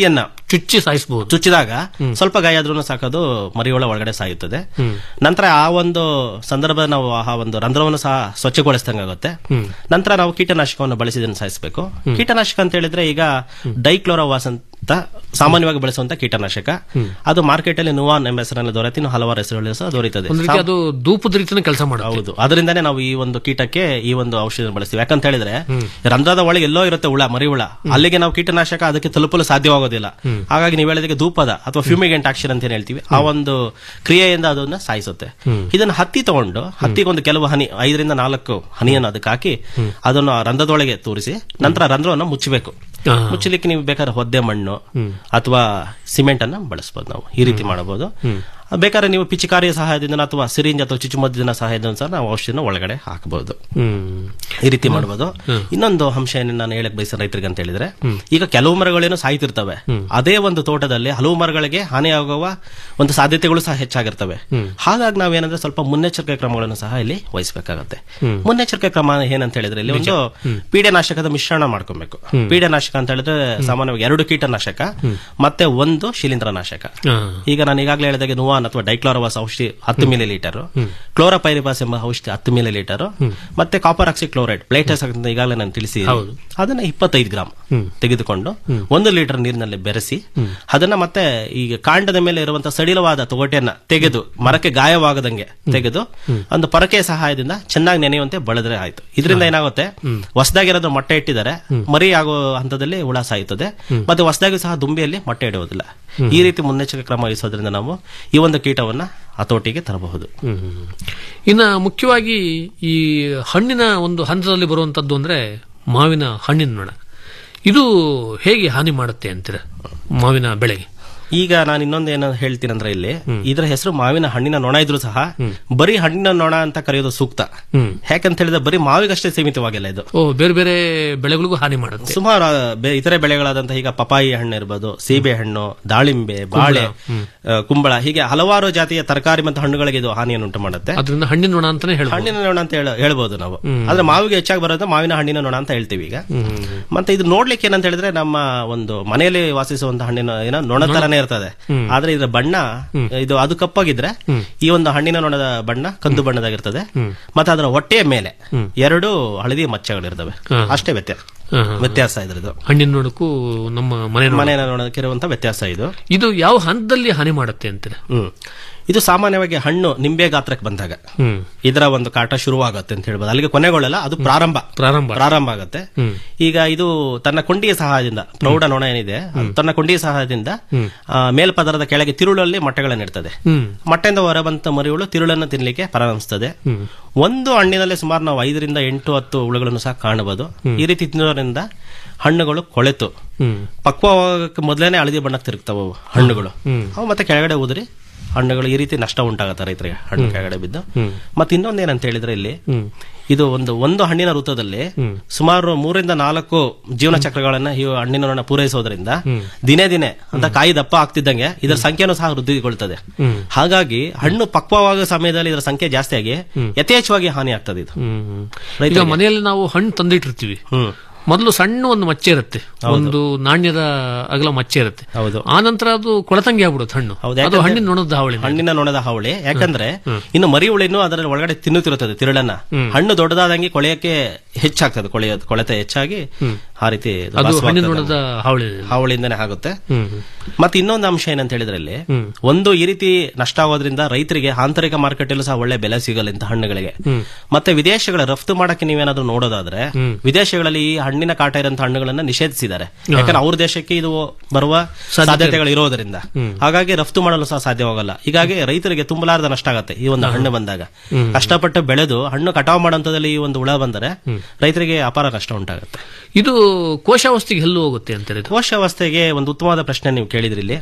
ಚುಚ್ಚಿ ಸಾಯಿಸಬಹುದು ಚುಚ್ಚಿದಾಗ ಸ್ವಲ್ಪ ಗಾಯ ಆದ್ರೂ ಸಾಕೋದು ಮರಿಹುಳ ಒಳಗಡೆ ಸಾಯುತ್ತದೆ ನಂತರ ಆ ಒಂದು ಸಂದರ್ಭ ನಾವು ಆ ಒಂದು ರಂಧ್ರವನ್ನು ಸಹ ಸ್ವಚ್ಛಗೊಳಿಸಿದಂಗಾಗುತ್ತೆ ನಂತರ ನಾವು ಕೀಟನಾಶಕವನ್ನು ಬಳಸಿ ಇದನ್ನು ಸಾಯಿಸಬೇಕು ಕೀಟನಾಶಕ ಅಂತ ಹೇಳಿದ್ರೆ ಈಗ ಡೈಕ್ಲೋರೋವಾಸ್ ಅಂತ ಸಾಮಾನ್ಯವಾಗಿ ಬಳಸುವಂತ ಕೀಟನಾಶಕ ಅದು ಮಾರ್ಕೆಟ್ ಅಲ್ಲಿ ನುವಾನ್ ಎಂಬ ಹೆಸರಲ್ಲಿ ದೊರೆತಿ ಇನ್ನು ಹಲವಾರು ಹೆಸರುಗಳು ಸಹ ದೊರೆಯುತ್ತದೆ ಒಂದ್ ರೀತಿ ಅದು ಧೂಪದ ರೀತಿನ ಕೆಲಸ ಮಾಡುತ್ತೆ ಹೌದು ಅದರಿಂದಾನೇ ನಾವು ಈ ಒಂದು ಕೀಟಕ್ಕೆ ಈ ಒಂದು ಔಷಧ ಬಳಸ್ತೀವಿ ಯಾಕಂತ ಹೇಳಿದ್ರೆ ರಂಧ್ರದ ಒಳಗೆ ಎಲ್ಲೋ ಇರುತ್ತೆ ಹುಳ ಮರಿ ಹುಳ ಅಲ್ಲಿಗೆ ನಾವು ಕೀಟನಾಶಕ ಅದಕ್ಕೆ ತಲುಪಲು ಸಾಧ್ಯವಾಗೋದಿಲ್ಲ ಹಾಗಾಗಿ ನೀವು ಹೇಳಿದಾಗೆ ಧೂಪದ ಅಥವಾ ಫ್ಯೂಮಿಗೆಂಟ್ ಆಕ್ಷನ್ ಅಂತ ಏನ್ ಹೇಳ್ತೀವಿ ಆ ಒಂದು ಕ್ರಿಯೆಯಿಂದ ಅದನ್ನ ಸಾಯಿಸುತ್ತೆ ಇದನ್ನ ಹತ್ತಿ ತಗೊಂಡು ಹತ್ತಿಗೆ ಒಂದು ಕೆಲವು ಹನಿ ಐದರಿಂದ ನಾಲ್ಕು ಹನಿಯನ್ನು ಅದಕ್ಕೆ ಹಾಕಿ ಅದನ್ನು ಆ ರಂಧ್ರದೊಳಗೆ ತೂರಿಸಿ ನಂತರ ರಂಧ್ರವನ್ನು ಮುಚ್ಚಬೇಕು ಆ. ಮುಚ್ಚಲಿಕ್ಕೆ ನೀವು ಬೇಕಾದ್ರೆ ಒದ್ದೆ ಮಣ್ಣು ಅಥವಾ ಸಿಮೆಂಟ್ ಅನ್ನ ಬಳಸಬಹುದು ನಾವು ಈ ರೀತಿ ಮಾಡಬಹುದು ಬೇಕಾದ್ರೆ ನೀವು ಪಿಚಿಕಾರಿಯ ಸಹಾಯದಿಂದ ಅಥವಾ ಸಿರಿಂಜ್ ಅಥವಾ ಚುಚ್ಚುಮದ್ದಿನ ಸಹಾಯದಿಂದ ಸಹ ನಾವು ಔಷಧಿನ ಒಳಗಡೆ ಹಾಕಬಹುದು ಹ್ಮ್ ಈ ರೀತಿ ಮಾಡಬಹುದು ಇನ್ನೊಂದು ಅಂಶ ಏನು ನಾನು ಹೇಳಕ್ ಬಯಸ ರೈತರಿಗೆ ಅಂತ ಹೇಳಿದ್ರೆ ಈಗ ಕೆಲವು ಮರಗಳೇನು ಸಾಯ್ತಿರ್ತವೆ ಅದೇ ಒಂದು ತೋಟದಲ್ಲಿ ಹಲವು ಮರಗಳಿಗೆ ಹಾನಿಯಾಗುವ ಒಂದು ಸಾಧ್ಯತೆಗಳು ಸಹ ಹೆಚ್ಚಾಗಿರ್ತವೆ ಹಾಗಾಗಿ ನಾವೇನಂದ್ರೆ ಸ್ವಲ್ಪ ಮುನ್ನೆಚ್ಚರಿಕೆ ಕ್ರಮಗಳನ್ನು ಸಹ ಇಲ್ಲಿ ವಹಿಸಬೇಕಾಗತ್ತೆ ಮುನ್ನೆಚ್ಚರಿಕೆ ಕ್ರಮ ಏನಂತ ಹೇಳಿದ್ರೆ ಇಲ್ಲಿ ಒಂದು ಪೀಡೆನಾಶಕದ ಮಿಶ್ರಣ ಮಾಡ್ಕೊಬೇಕು ಪೀಡೆನಾಶಕ ಅಂತ ಹೇಳಿದ್ರೆ ಸಾಮಾನ್ಯವಾಗಿ ಎರಡು ಕೀಟನಾಶಕ ಮತ್ತೆ ಒಂದು ಶಿಲೀಂಧ್ರನಾಶಕ ಆ. ಈಗ ನಾನು ಈಗಾಗಲೇ ಹೇಳಿದಾಗೆ ನುವಾನ್ ಅಥವಾ ಡೈಕ್ಲೋರವಾಸ್ ಔಷಧಿ ಹತ್ತು ಮಿಲಿ ಲೀಟರ್ ಕ್ಲೋರಪೈರಿಪಾಸ್ ಎಂಬ ಔಷಧಿ ಹತ್ತು ಮಿಲಿ ಲೀಟರ್ ಮತ್ತೆ ಕಾಪರ್ ಆಕ್ಸಿ ಕ್ಲೋರೈಡ್ ಪ್ಲೇಟಸ್ ಅಂತ ಈಗಾಗಲೇ ನಾನು ತಿಳಿಸಿ ಅದನ್ನ ಇಪ್ಪತ್ತೈದು ಗ್ರಾಮ್ ತೆಗೆದುಕೊಂಡು ಒಂದು ಲೀಟರ್ ನೀರಿನಲ್ಲಿ ಬೆರೆಸಿ ಅದನ್ನ ಮತ್ತೆ ಈಗ ಕಾಂಡದ ಮೇಲೆ ಇರುವಂತಹ ಸಡಿಲವಾದ ತೊಗಟೆಯನ್ನ ತೆಗೆದು ಮರಕ್ಕೆ ಗಾಯವಾಗದಂಗೆ ತೆಗೆದು ಒಂದು ಪರಕೆಯ ಸಹಾಯದಿಂದ ಚೆನ್ನಾಗಿ ನೆನೆಯುವಂತೆ ಬಳದ್ರೆ ಆಯ್ತು ಇದರಿಂದ ಏನಾಗುತ್ತೆ ಹೊಸದಾಗಿರೋದು ಮೊಟ್ಟೆ ಇಟ್ಟಿದ್ದಾರೆ ಮರಿ ಆಗೋ ಹಂತದಲ್ಲಿ ಹುಳ ಸಾಯುತ್ತದೆ ಮತ್ತೆ ಹೊಸದಾಗಿ ಸಹ ದುಂಬಿಯಲ್ಲಿ ಮೊಟ್ಟೆ ಇಡುವುದಿಲ್ಲ ಈ ರೀತಿ ಮುನ್ನೆಚ್ಚರಿಕೆ ಕ್ರಮ ವಹಿಸೋದ್ರಿಂದ ನಾವು ಈ ಒಂದು ಕೀಟವನ್ನ ಹತೋಟಿಗೆ ತರಬಹುದು ಹ್ಮ್. ಇನ್ನ ಮುಖ್ಯವಾಗಿ ಈ ಹಣ್ಣಿನ ಒಂದು ಹಂತದಲ್ಲಿ ಬರುವಂತದ್ದು ಅಂದ್ರೆ ಮಾವಿನ ಹಣ್ಣಿನ ನೊಣ ಇದು ಹೇಗೆ ಹಾನಿ ಮಾಡುತ್ತೆ ಅಂತೀರ ಮಾವಿನ ಬೆಳೆಗೆ ಈಗ ನಾನು ಇನ್ನೊಂದು ಏನೋ ಹೇಳ್ತೀನಿ ಅಂದ್ರೆ ಇಲ್ಲಿ ಇದರ ಹೆಸರು ಮಾವಿನ ಹಣ್ಣಿನ ನೊಣ ಇದ್ರೂ ಸಹ ಬರೀ ಹಣ್ಣಿನ ನೊಣ ಅಂತ ಕರೆಯೋದು ಸೂಕ್ತ ಯಾಕಂತ ಹೇಳಿದ್ರೆ ಬರೀ ಮಾವಿಗಷ್ಟೇ ಸೀಮಿತವಾಗಿಲ್ಲ ಇದು ಓ ಬೇರೆ ಬೇರೆ ಬೆಳೆಗಳಿಗೂ ಹಾನಿ ಮಾಡುತ್ತೆ ಸುಮಾರು ಆ, ಬೆ- ಇತರೆ ಬೆಳೆಗಳಾದಂತಹ ಈಗ ಪಪಾಯಿ ಹಣ್ಣು ಇರ್ಬೋದು ಸೀಬೆ ಹಣ್ಣು ದಾಳಿಂಬೆ ಬಾಳೆ ಆ, ಕುಂಬಳ ಹೀಗೆ ಹಲವಾರು ಜಾತಿಯ ತರಕಾರಿ ಮತ್ತು ಹಣ್ಣುಗಳಿಗೆ ಇದು ಹಾನಿಯನ್ನು ಉಂಟು ಮಾಡುತ್ತೆ ಅದರಿಂದ ಹಣ್ಣಿನ ನೊಣ ಅಂತಾನೆ ಹೇಳ್ಬೋದು ಹಣ್ಣಿನ ನೊಣ ಅಂತ ಹೇಳ ಹೇಳ್ಬೋದು ನಾವು ಆದ್ರೆ ಮಾವಿಗೆ ಹೆಚ್ಚಾಗಿ ಬರೋದು ಮಾವಿನ ಹಣ್ಣಿನ ನೊಣ ಅಂತ ಹೇಳ್ತೀವಿ ಈಗ ಮತ್ತೆ ಇದು ನೋಡ್ಲಿಕ್ಕೆ ಏನಂತ ಹೇಳಿದ್ರೆ ನಮ್ಮ ಒಂದು ಮನೆಯಲ್ಲಿ ವಾಸಿಸುವಂತ ಹಣ್ಣಿನ ಏನೋ ನೊಣ ತರನೇ ಇರ್ತದೆ ಆದ್ರೆ ಇದರ ಬಣ್ಣ ಇದು ಅದು ಕಪ್ಪಾಗಿದ್ರೆ ಈ ಒಂದು ಹಣ್ಣಿನ ನೊಣದ ಬಣ್ಣ ಕಂದು ಬಣ್ಣದಾಗಿರ್ತದೆ ಮತ್ತೆ ಅದರ ಹೊಟ್ಟೆಯ ಮೇಲೆ ಎರಡು ಹಳದಿ ಮಚ್ಚೆಗಳಿರ್ತವೆ ಅಷ್ಟೇ ವ್ಯತ್ಯಾಸ ಹಾ, ಹಾ. ವ್ಯತ್ಯಾಸ ಇದ್ರದ್ದು ಹಣ್ಣಿನ ನೋಡಕ್ಕೂ ನಮ್ಮ ಮನೆ ನೊಣ. ಮನೆಯ ನೊಣಕ್ಕೆ ಇರುವಂತ ವ್ಯತ್ಯಾಸ ಇದು ಇದು ಯಾವ ಹಂತದಲ್ಲಿ ಹಾನಿ ಮಾಡುತ್ತೆ ಅಂತೀರ ಹ್ಮ್ ಇದು ಸಾಮಾನ್ಯವಾಗಿ ಹಣ್ಣು ನಿಂಬೆ ಗಾತ್ರಕ್ಕೆ ಬಂದಾಗ ಹ್ಮ್ ಇದರ ಒಂದು ಕಾಟ ಶುರುವಾಗುತ್ತೆ ಅಂತ ಹೇಳ್ಬೋದು ಅಲ್ಲಿಗೆ ಕೊನೆಗೊಳ್ಳಲ್ಲ ಅದು ಪ್ರಾರಂಭ ಪ್ರಾರಂಭ ಪ್ರಾರಂಭ ಆಗುತ್ತೆ ಈಗ ಇದು ತನ್ನ ಕೊಂಡಿಯ ಸಹಾಯದಿಂದ ಪ್ರೌಢ ನೊಣ ಏನಿದೆ ಅದು ತನ್ನ ಕೊಂಡಿಯ ಸಹಾಯದಿಂದ ಆ, ಮೇಲ್ಪದರದ ಕೆಳಗೆ ತಿರುಳಲ್ಲಿ ಮೊಟ್ಟೆಗಳನ್ನು ಇಡ್ತದೆ ಹ್ಮ್ ಮೊಟ್ಟೆಯಿಂದ ಹೊರಬಂತ ಮರಿಹುಳು ತಿರುಳನ್ನು ತಿನ್ನಲಿಕ್ಕೆ ಪ್ರಾರಂಭಿಸ್ತದೆ ಒಂದು ಹಣ್ಣಿನಲ್ಲಿ ಸುಮಾರು ನಾವು ಐದರಿಂದ ಎಂಟು ಹತ್ತು ಹುಳುಗಳನ್ನು ಸಹ ಕಾಣಬಹುದು ಈ ರೀತಿ ತಿನ್ನೋದ್ರಿಂದ ಹಣ್ಣುಗಳು ಕೊಳೆತು ಹ್ಮ್ ಪಕ್ವವಾಗಕ್ಕೆ ಮೊದಲೇನೆ ಹಳದಿ ಬಣ್ಣಕ್ಕೆ ತಿರುಗ್ತಾವ ಅವು ಹಣ್ಣುಗಳು ಅವು ಮತ್ತೆ ಕೆಳಗಡೆ ಉದುರಿ ಹಣ್ಣುಗಳು ಈ ರೀತಿ ನಷ್ಟ ಉಂಟಾಗತ್ತೆ ರೈತರಿಗೆ ಹಣ್ಣು ಕೆಳಗಡೆ ಬಿದ್ದು ಮತ್ತೆ ಇನ್ನೊಂದು ಏನಂತ ಹೇಳಿದ್ರೆ ಇಲ್ಲಿ ಇದು ಒಂದು ಒಂದು ಹಣ್ಣಿನ ಋತುದಲ್ಲಿ ಸುಮಾರು ಮೂರಿಂದ ನಾಲ್ಕು ಜೀವನ ಚಕ್ರಗಳನ್ನ ಈ ಹಣ್ಣಿನ ನೊಣ ಪೂರೈಸೋದ್ರಿಂದ ದಿನೇ ದಿನೇ ಅಂತ ಕಾಯಿ ದಪ್ಪ ಆಗ್ತಿದ್ದಂಗೆ ಇದರ ಸಂಖ್ಯೆನೂ ಸಹ ವೃದ್ಧಿಗೊಳ್ತದೆ ಹಾಗಾಗಿ ಹಣ್ಣು ಪಕ್ವವಾಗುವ ಸಮಯದಲ್ಲಿ ಇದರ ಸಂಖ್ಯೆ ಜಾಸ್ತಿ ಆಗಿ ಯಥೇಚ್ಛವಾಗಿ ಹಾನಿ ಆಗ್ತದೆ ಇದು ಹ್ಮ್. ಈಗ ರೈತರಿಗೆ. ಮನೆಯಲ್ಲಿ ನಾವು ಹಣ್ಣು ತಂದಿಟ್ಟಿರ್ತೀವಿ ಹ್ಮ್ ಮೊದಲು ಸಣ್ಣ ಒಂದು ಮಚ್ಚೆ ಇರುತ್ತೆ ಒಂದು ನಾಣ್ಯದ ಅಗಲ ಮಚ್ಚೆ ಇರುತ್ತೆ ಹೌದು ಆ ನಂತರ ಅದು ಕೊಳತಂಗಿ ಆಗ್ಬಿಡುತ್ತೆ ಹಣ್ಣು ಹೌದು, ಅದು ಯಾಕಂದ್ರೆ- ಹಣ್ಣಿನ ನೊಣದ ಹಾವಳಿ ಹಣ್ಣಿನ ನೊಣದ ಹಾವಳಿ ಯಾಕಂದ್ರೆ ಇನ್ನು ಮರಿ ಹುಳಿನು ಅದರ ಒಳಗಡೆ ತಿನ್ನುತ್ತಿರುತ್ತದೆ ತಿರುಳನ್ನ ಹಣ್ಣು ದೊಡ್ಡದಾದಂಗೆ ಕೊಳೆಯಕ್ಕೆ ಹೆಚ್ಚಾಗ್ತದೆ ಕೊಳೆಯ ಕೊಳೆತ ಹೆಚ್ಚಾಗಿ ಆ ರೀತಿ ಇದು ಅದು ವಾಸವಾಗ್ತದೆ ಹಣ್ಣಿನ ನೊಣದ ಹಾವಳಿ ಹಾವಳಿಯಿಂದನೇ ಆಗುತ್ತೆ ಹ್ಮ್ ಮತ್ತೆ ಇನ್ನೊಂದು ಅಂಶ ಏನಂತ ಹೇಳಿದ್ರೆ ಇಲ್ಲಿ ಒಂದು ಈ ರೀತಿ ನಷ್ಟ ಆಗೋದ್ರಿಂದ ರೈತರಿಗೆ ಆಂತರಿಕ ಮಾರುಕಟ್ಟೆಲ್ಲೂ ಸಹ ಒಳ್ಳೆ ಬೆಲೆ ಸಿಗಲ್ಲ ಇಂಥ ಹಣ್ಣುಗಳಿಗೆ ಮತ್ತೆ ವಿದೇಶಗಳ ರಫ್ತು ಮಾಡಕ್ಕೆ ನೀವೇನಾದ್ರೂ ನೋಡೋದಾದ್ರೆ ವಿದೇಶಗಳಲ್ಲಿ ಈ ಹಣ್ಣಿನ ಕಾಟ ಇರೋಂಥ ಹಣ್ಣುಗಳನ್ನ ನಿಷೇಧಿಸಿದ್ದಾರೆ ಯಾಕಂದ್ರೆ ಅವ್ರ ದೇಶಕ್ಕೆ ಇದು ಬರುವ ಸಾಧ್ಯತೆಗಳು ಇರೋದ್ರಿಂದ ಹಾಗಾಗಿ ರಫ್ತು ಮಾಡಲು ಸಹ ಸಾಧ್ಯವಾಗಲ್ಲ ಹೀಗಾಗಿ ರೈತರಿಗೆ ತುಂಬಲಾರದ ನಷ್ಟ ಆಗತ್ತೆ ಈ ಒಂದು ಹಣ್ಣು ಬಂದಾಗ ಕಷ್ಟಪಟ್ಟು ಬೆಳೆದು ಹಣ್ಣು ಕಟಾವು ಮಾಡೋಂಥದ್ದಲ್ಲಿ ಈ ಒಂದು ಹುಳ ಬಂದರೆ ರೈತರಿಗೆ ಅಪಾರ ನಷ್ಟ ಉಂಟಾಗುತ್ತೆ ಇದು ಕೋಶಾವಸ್ಥೆಗೆ ಎಲ್ಲೂ ಹೋಗುತ್ತೆ ಅಂತಾರೆ ಇದು ಕೋಶಾವಸ್ಥೆಗೆ ಒಂದು ಉತ್ತಮವಾದ ಪ್ರಶ್ನೆ ನೀವು ಕೇಳಿದ್ರಿ ಇಲ್ಲಿ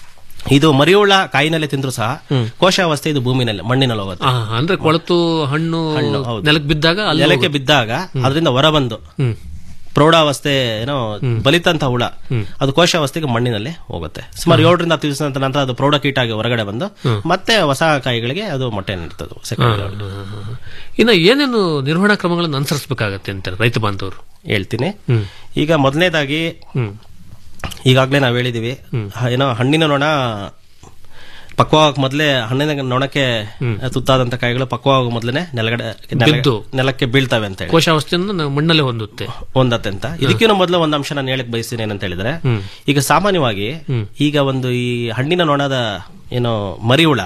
ಇದು ಮರಿಹುಳ ಕಾಯಿನಲ್ಲೇ ತಿಂದ್ರು ಸಹ ಕೋಶಾವಸ್ಥೆ ಇದು ಭೂಮಿನಲ್ಲಿ ಮಣ್ಣಿನಲ್ಲಿ ಹೋಗುತ್ತೆ ಆ, ಅಂದ್ರೆ ಕೊಳತು ಹಣ್ಣು ಹಣ್ಣು, ಹೌದು. ನೆಲಕ್ಕೆ ಬಿದ್ದಾಗ ಅಲ್ಲಿ ನೆಲಕ್ಕೆ ಬಿದ್ದಾಗ ಅದರಿಂದ ಹೊರಬಂದು ಪ್ರೌಢಾವಸ್ಥೆ ಏನೋ ಬಲಿತಂತ ಹುಳ ಅದು ಕೋಶಾವಸ್ಥೆಗೆ ಮಣ್ಣಿನಲ್ಲಿ ಹೋಗುತ್ತೆ ಸುಮಾರು ಏಳರಿಂದ ಹತ್ತು ದಿವಸದ ನಂತರ ಅದು ಪ್ರೌಢ ಕೀಟ ಆಗಿ ಹೊರಗಡೆ ಬಂದು ಮತ್ತೆ ಹೊಸ ಕಾಯಿಗಳಿಗೆ ಅದು ಮೊಟ್ಟೆ ನೀಡ್ತದೆ ಹೊಸ ಕಾಯಿಗಳು. ಇನ್ನು ಏನೇನು ನಿರ್ವಹಣಾ ಕ್ರಮಗಳನ್ನು ಅನುಸರಿಸಬೇಕಾಗತ್ತೆ ಅಂತಾರೆ ರೈತ ಬಾಂಧವರು ಹೇಳ್ತೀನಿ ಈಗ ಮೊದಲನೇದಾಗಿ ಈಗಾಗಲೇ ನಾವು ಹೇಳಿದೀವಿ ಹ- ಏನೋ ಹಣ್ಣಿನ ನೊಣ ಪಕ್ವವಾಗಿ ಮೊದಲೇ ಹಣ್ಣಿನ ನೊಣಕ್ಕೆ ತುತ್ತಾದಂತ ಕಾಯಿಗಳು ಪಕ್ವವಾಗ ಮೊದಲೇ ನೆಲಗಡೆ ನೆಲ- ಬಿದ್ದು. ನೆಲಕ್ಕೆ ಬೀಳ್ತವೆ ಅಂತ ಹೇಳಿ ಕೋಶಾವಸ್ಥೆಯನ್ನು ನಾವು ಮಣ್ಣಲ್ಲೇ ಹೊಂದುತ್ತೆ ಒಂದತ್ತೆ ಅಂತ ಇದಕ್ಕಿಂತ ಮೊದಲು ಒಂದು ಅಂಶ ನಾನು ಹೇಳಕ್ ಬಯಸ್ತೀನಿ ಏನಂತ ಹೇಳಿದ್ರೆ ಈಗ ಸಾಮಾನ್ಯವಾಗಿ ಈಗ ಒಂದು ಈ ಹಣ್ಣಿನ ನೊಣದ ಏನೋ ಮರಿ ಹುಳ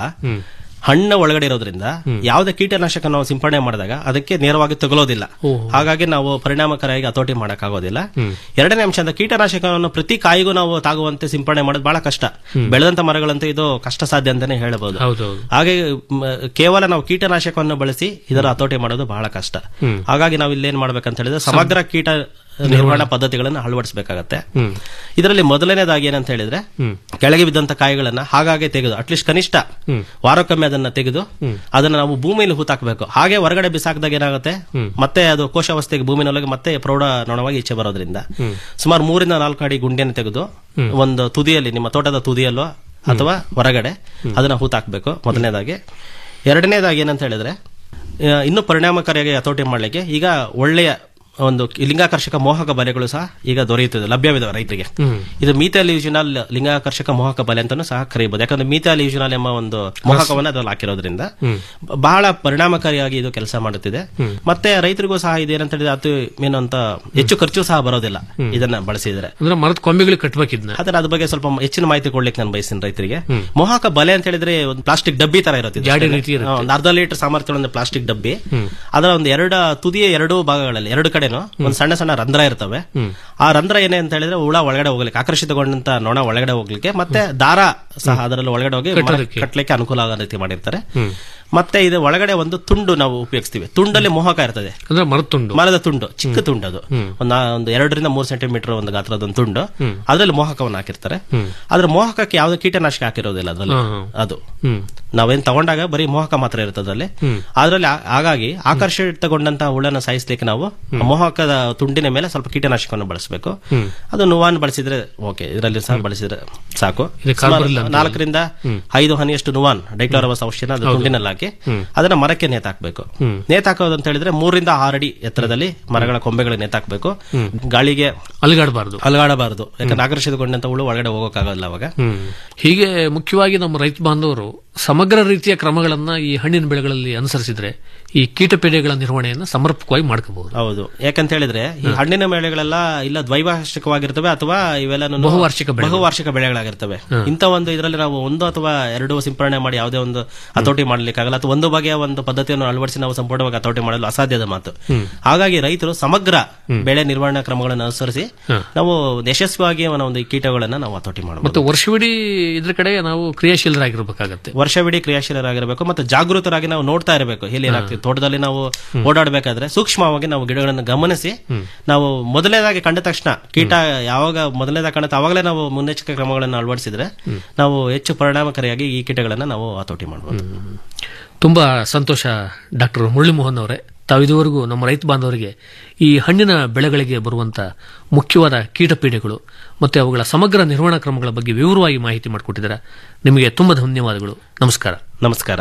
ಹಣ್ಣ ಒಳಗಡೆ ಇರೋದ್ರಿಂದ ಯಾವುದೇ ಕೀಟನಾಶಕ ನಾವು ಸಿಂಪಡಣೆ ಮಾಡಿದಾಗ ಅದಕ್ಕೆ ನೇರವಾಗಿ ತಗುಲೋದಿಲ್ಲ ಹಾಗಾಗಿ ನಾವು ಪರಿಣಾಮಕಾರಿಯಾಗಿ ಹತೋಟಿ ಮಾಡಕ್ಕಾಗೋದಿಲ್ಲ ಎರಡನೇ ಅಂಶ ಅಂದ್ರೆ ಕೀಟನಾಶಕವನ್ನು ಪ್ರತಿ ಕಾಯಿಗೂ ನಾವು ತಾಗುವಂತೆ ಸಿಂಪಡಣೆ ಮಾಡೋದು ಬಹಳ ಕಷ್ಟ ಬೆಳೆದಂತ ಮರಗಳಂತೂ ಇದು ಕಷ್ಟ ಸಾಧ್ಯ ಅಂತಾನೆ ಹೇಳಬಹುದು ಹೌದೌದು ಹಾಗೆ ಮ, ಕೇವಲ ನಾವು ಕೀಟನಾಶಕವನ್ನು ಬಳಸಿ ಇದರ ಹತೋಟಿ ಮಾಡೋದು ಬಹಳ ಕಷ್ಟ ಹಾಗಾಗಿ ನಾವು ಇಲ್ಲೇನ್ ಮಾಡ್ಬೇಕಂತ ಹೇಳಿದ್ರೆ ಸಮಗ್ರ ಕೀಟ ನಿರ್ವಹಣಾ ಪದ್ಧತಿಗಳನ್ನು ಅಳವಡಿಸಬೇಕಾಗತ್ತೆ ಇದರಲ್ಲಿ ಮೊದಲನೇದಾಗಿ ಏನಂತ ಹೇಳಿದ್ರೆ ಕೆಳಗೆ ಬಿದ್ದಂತ ಕಾಯಿಗಳನ್ನ ಹಾಗಾಗಿ ತೆಗೆದು ಅಟ್ಲೀಸ್ಟ್ ಕನಿಷ್ಠ ವಾರಕ್ಕೊಮ್ಮೆ ಅದನ್ನ ತೆಗೆದು ಅದನ್ನ ನಾವು ಭೂಮಿಯಲ್ಲಿ ಹೂತಾಕ್ಬೇಕು ಹಾಗೆ ಹೊರಗಡೆ ಬಿಸಾಕಿದಾಗ ಏನಾಗುತ್ತೆ ಮತ್ತೆ ಅದು ಕೋಶಾವಸ್ಥೆಗೆ ಭೂಮಿನೊಳಗೆ ಮತ್ತೆ ಪ್ರೌಢ ನೊಣವಾಗಿ ಈಚೆ ಬರೋದ್ರಿಂದ ಸುಮಾರು ಮೂರಿಂದ ನಾಲ್ಕು ಅಡಿ ಗುಂಡಿಯನ್ನು ತೆಗೆದು ಒಂದು ತುದಿಯಲ್ಲಿ ನಿಮ್ಮ ತೋಟದ ತುದಿಯಲ್ಲೋ ಅಥವಾ ಹೊರಗಡೆ ಅದನ್ನ ಹೂತಾಕ್ಬೇಕು ಮೊದಲನೇದಾಗಿ ಎರಡನೇದಾಗಿ ಏನಂತ ಹೇಳಿದ್ರೆ ಆ, ಇನ್ನೂ ಪರಿಣಾಮಕಾರಿಯಾಗಿ ಹತೋಟಿ ಮಾಡಲಿಕ್ಕೆ ಈಗ ಒಳ್ಳೆಯ ಒಂದು ಲಿಂಗಾಕರ್ಷಕ ಮೋಹಕ ಬಲೆಗಳು ಸಹ ಈಗ ದೊರೆಯುತ್ತದೆ ಲಭ್ಯವಿದಾವೆ ರೈತರಿಗೆ ಇದು ಮೀಥಾಲಿಯೂಜಿನಲ್ ಲಿಂಗಾಕರ್ಷಕ ಮೋಹಕ ಬಲೆ ಅಂತಾನು ಸಹ ಕರೀಬಹುದು ಯಾಕಂದ್ರೆ ಮೀಥಾಲಿಯೂಜಿನಲ್ ಎಂಬ ಒಂದು ಮೋಹಕವನ್ನ ಅದ್ರಲ್ಲಿ ಹಾಕಿರೋದ್ರಿಂದ ಬಹಳ ಪರಿಣಾಮಕಾರಿಯಾಗಿ ಇದು ಕೆಲಸ ಮಾಡುತ್ತಿದೆ ಮತ್ತೆ ರೈತರಿಗೂ ಸಹ ಇದೇನಂತ ಹೇಳಿದ್ರೆ ಅದು ಏನು ಅಂತ ಹೆಚ್ಚು ಖರ್ಚು ಸಹ ಬರೋದಿಲ್ಲ ಇದನ್ನ ಬಳಸಿದ್ರೆ ಅಂದ್ರೆ ಮರದ ಕೊಂಬೆಗಳಿಗೆ ಕಟ್ಟಬೇಕಿದ್ನ ಅದರ ಅದ್ರ ಬಗ್ಗೆ ಸ್ವಲ್ಪ ಹೆಚ್ಚಿನ ಮಾಹಿತಿ ಕೊಡ್ಲಿಕ್ಕೆ ನಾನು ಬಯಸ್ತೀನಿ ರೈತರಿಗೆ ಮೋಹಕ ಬಲೆ ಅಂತ ಹೇಳಿದ್ರೆ ಒಂದು ಪ್ಲಾಸ್ಟಿಕ್ ಡಬ್ಬಿ ತರ ಇರುತ್ತೆ ಇದು. ಜಾಡಿ ರೀತಿ ಇರುತ್ತೆ. ಹಾ, ಒಂದು ಅರ್ಧ ಲೀಟರ್ ಸಾಮರ್ಥ್ಯ ಒಂದು ಪ್ಲಾಸ್ಟಿಕ್ ಡಬ್ಬಿ ಅದರ ಒಂದು ಎರಡು ತುದಿಯ ಎರಡು ಭಾಗಗಳಲ್ಲಿ ಎರಡು ಕಡೆನೂ ಒಂದು ಸಣ್ಣ ಸಣ್ಣ ರಂಧ್ರ ಇರ್ತವೆ ಆ ರಂಧ್ರ ಏನೇ ಅಂತ ಹೇಳಿದ್ರೆ ಹುಳ ಒಳಗಡೆ ಹೋಗ್ಲಿಕ್ಕೆ ಆಕರ್ಷಿತಗೊಂಡಂತ ನೊಣ ಒಳಗಡೆ ಹೋಗ್ಲಿಕ್ಕೆ ಮತ್ತೆ ದಾರ ಸಹ ಅದರಲ್ಲಿ ಒಳಗಡೆ ಹೋಗಿ ಮರ ಕಟ್ಟೋದಕ್ಕೆ. ಕಟ್ಟಲಿಕ್ಕೆ ಅನುಕೂಲ ಆಗೋ ರೀತಿ ಮಾಡಿರ್ತಾರೆ ಮತ್ತೆ ಇದು ಒಳಗಡೆ ಒಂದು ತುಂಡು ನಾವು ಉಪಯೋಗಿಸ್ತೀವಿ ತುಂಡಲ್ಲಿ ಮೋಹಕ ಇರ್ತದೆ ಅಂದ್ರೆ ಮರದ ತುಂಡು ಮರದ ತುಂಡು ಚಿಕ್ಕ ತುಂಡು ಅದು ಒಂದು ಒಂದು ಎರಡರಿಂದ ಮೂರು ಸೆಂಟಿಮೀಟರ್ ಒಂದು ಗಾತ್ರದ ಒಂದು ತುಂಡು ಅದ್ರಲ್ಲಿ ಮೋಹಕವನ್ನು ಹಾಕಿರ್ತಾರೆ ಅದ್ರ ಮೋಹಕಕ್ಕೆ ಯಾವುದೇ ಕೀಟನಾಶಕ ಹಾಕಿರೋದಿಲ್ಲ ಅದ್ರಲ್ಲಿ ಹಾ, ಹಾ. ಅದು ನಾವೇನ್ ತಗೊಂಡಾಗ ಬರೀ ಮೋಹಕ ಮಾತ್ರ ಇರ್ತದೆ ಅದ್ರಲ್ಲಿ ಅದ್ರಲ್ಲಿ ಆ- ಹಾಗಾಗಿ ಆಕರ್ಷಿತಗೊಂಡಂತಹ ಹುಳನ ಸಾಯಿಸ್ಲಿಕ್ಕೆ ನಾವು ಆ ಮೋಹಕದ ತುಂಡಿನ ಮೇಲೆ ಸ್ವಲ್ಪ ಕೀಟನಾಶಕವನ್ನು ಬಳಸಬೇಕು ಅದು ನುವಾನ್ ಬಳಸಿದ್ರೆ ಓಕೆ ಇದರಲ್ಲಿ ಸಹ ಬಳಸಿದ್ರೆ ಸಾಕು ಇದು ಕಾರ್ಬರಿಲ್ ಅಂತ ನಾಲ್ಕರಿಂದ ಐದು ಹನಿಯಷ್ಟು ನುವಾನ್ ಡೈಕ್ಲೋರವಸ್ ಔಷಧಿನ ಅದು ತುಂಡಿನಲ್ಲಿ ಹಾಕಿ ಅದನ್ನ ಮರಕ್ಕೆ ನೇತಾಕ್ಬೇಕು ನೇತಾಕೋದು ಅಂತ ಹೇಳಿದ್ರೆ ಮೂರಿಂದ ಆರು ಅಡಿ ಎತ್ತರದಲ್ಲಿ ಮರಗಳ ಕೊಂಬೆಗಳು ನೇತಾಕ್ಬೇಕು ಗಾಳಿಗೆ ಅಲುಗಾಡಬಾರದು ಅಲಗಾಡಬಾರದು ಯಾಕಂದ್ರೆ ಆಕರ್ಷಿತಗೊಂಡಂತ ಹುಳು ಒಳಗಡೆ ಹೋಗೋಕ್ಕಾಗಲ್ಲ ಅವಾಗ ಹೀಗೆ ಮುಖ್ಯವಾಗಿ ನಮ್ಮ ರೈತ ಬಾಂಧವರು ಸಮಗ್ರ ರೀತಿಯ ಕ್ರಮಗಳನ್ನ ಈ ಹಣ್ಣಿನ ಬೆಳೆಗಳಲ್ಲಿ ಅನುಸರಿಸಿದ್ರೆ ಈ ಕೀಟಪೀಡೆಗಳ ನಿರ್ವಹಣೆಯನ್ನು ಸಮರ್ಪಕವಾಗಿ ಮಾಡ್ಕೋಬಹುದು ಹೌದು ಯಾಕಂತ ಹೇಳಿದ್ರೆ ಈ ಹಣ್ಣಿನ ಬೆಳೆಗಳೆಲ್ಲ ಇಲ್ಲ ದ್ವೈವಾರ್ಷಿಕವಾಗಿರ್ತವೆ ಅಥವಾ ಇವೆಲ್ಲ ಬಹುವಾರ್ಷಿಕ ಬೆಳೆಗಳು. ಬಹುವಾರ್ಷಿಕ ಬೆಳೆಗಳಾಗಿರ್ತವೆ ಇಂಥ ಒಂದು ಇದರಲ್ಲಿ ನಾವು ಒಂದು ಅಥವಾ ಎರಡು ಸಿಂಪರಣೆ ಮಾಡಿ ಯಾವುದೇ ಒಂದು ಹತೋಟಿ ಮಾಡ್ಲಿಕ್ಕಾಗಲ್ಲ ಅಥವಾ ಒಂದು ಬಗೆಯ ಒಂದು ಪದ್ಧತಿಯನ್ನು ಅಳವಡಿಸಿ ನಾವು ಸಂಪೂರ್ಣವಾಗಿ ಹತೋಟಿ ಮಾಡಲು ಅಸಾಧ್ಯದ ಮಾತು ಹಾಗಾಗಿ ರೈತರು ಸಮಗ್ರ ಬೆಳೆ ನಿರ್ವಹಣಾ ಕ್ರಮಗಳನ್ನು ಅನುಸರಿಸಿ ನಾವು ಯಶಸ್ವಿಯಾಗಿ ಅವನ ಒಂದು ಈ ಕೀಟಗಳನ್ನ ನಾವು ಹತೋಟಿ ಮಾಡಬಹುದು ಮತ್ತು ವರ್ಷವಿಡೀ ಇದ್ರ ಕಡೆ ನಾವು ಕ್ರಿಯಾಶೀಲರಾಗಿರ್ಬೇಕಾಗತ್ತೆ ವರ್ಷವಿಡೀ ಕ್ರಿಯಾಶೀಲರಾಗಿರಬೇಕು ಮತ್ತೆ ಜಾಗೃತರಾಗಿ ನಾವು ನೋಡ್ತಾ ಇರಬೇಕು ಎಲ್ಲಿ ಏನಾಗ್ತಿದೆ ತೋಟದಲ್ಲಿ ನಾವು ಓಡಾಡಬೇಕಾದ್ರೆ ಸೂಕ್ಷ್ಮವಾಗಿ ನಾವು ಗಿಡಗಳನ್ನು ಗಮನಿಸಿ ನಾವು ಮೊದಲನೇದಾಗಿ ಕಂಡ ತಕ್ಷಣ ಕೀಟ ಯಾವಾಗ ಮೊದಲನೇದಾಗಿ ಕಾಣುತ್ತೆ ಅವಾಗಲೇ ನಾವು ಮುನ್ನೆಚ್ಚರಿಕೆ ಕ್ರಮಗಳನ್ನು ಅಳವಡಿಸಿದ್ರೆ ನಾವು ಹೆಚ್ಚು ಪರಿಣಾಮಕಾರಿಯಾಗಿ ಈ ಕೀಟಗಳನ್ನು ನಾವು ಹತೋಟಿ ಮಾಡಬಹುದು ತುಂಬಾ ಸಂತೋಷ ಡಾಕ್ಟರ್ ಮುರಳೀಮೋಹನ್ ಅವರೇ ತಾವು ಇದುವರೆಗೂ ನಮ್ಮ ರೈತ ಬಾಂಧವರಿಗೆ ಈ ಹಣ್ಣಿನ ಬೆಳೆಗಳಿಗೆ ಬರುವಂತ ಮುಖ್ಯವಾದ ಕೀಟಪೀಡೆಗಳು ಮತ್ತೆ ಅವುಗಳ ಸಮಗ್ರ ನಿರ್ವಹಣಾ ಕ್ರಮಗಳ ಬಗ್ಗೆ ವಿವರವಾಗಿ ಮಾಹಿತಿ ಮಾಡಿಕೊಟ್ಟಿದ್ದಾರೆ ನಿಮಗೆ ತುಂಬಾ ಧನ್ಯವಾದಗಳು ನಮಸ್ಕಾರ ನಮಸ್ಕಾರ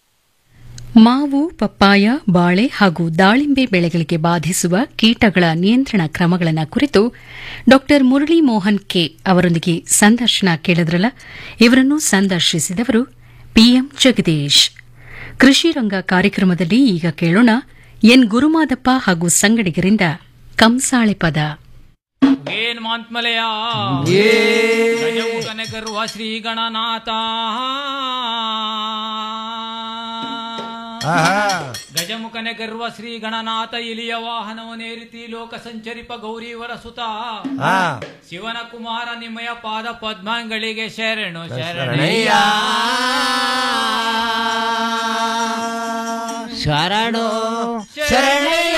ಮಾವು ಪಪ್ಪಾಯ ಬಾಳೆ ಹಾಗೂ ದಾಳಿಂಬೆ ಬೆಳೆಗಳಿಗೆ ಬಾಧಿಸುವ ಕೀಟಗಳ ನಿಯಂತ್ರಣ ಕ್ರಮಗಳನ್ನು ಕುರಿತು ಡಾ ಮುರಳಿ ಮೋಹನ್ ಕೆ ಅವರೊಂದಿಗೆ ಸಂದರ್ಶನ ಕೇಳಿದ್ರಲ್ಲ ಇವರನ್ನು ಸಂದರ್ಶಿಸಿದವರು ಪಿಎಂ ಜಗದೀಶ್ ಕೃಷಿ ರಂಗ ಕಾರ್ಯಕ್ರಮದಲ್ಲಿ ಈಗ ಕೇಳೋಣ ಎನ್ ಗುರುಮಾದಪ್ಪ ಹಾಗೂ ಸಂಗಡಿಗರಿಂದ ಕಂಸಾಳೆ ಪದ ಏನ್ ಮಾಂತ್ಮಲೆಯ ಗಜಮುಖನ ಗರ್ವ ಶ್ರೀ ಗಣನಾಥ ಗಜಮುಖನ ಗರ್ವ ಶ್ರೀ ಗಣನಾಥ ಇಲಿಯ ವಾಹನವನೇರಿತಿ ಲೋಕ ಸಂಚರಿಪ ಗೌರೀವರ ಸುತ ಶಿವನ ಕುಮಾರ ನಿಮ್ಮಯ ಪಾದ ಪದ್ಮಾಂಗಳಿಗೆ ಶರಣು ಶರಣಯ್ಯ ಶರಣು ಶರಣಯ್ಯ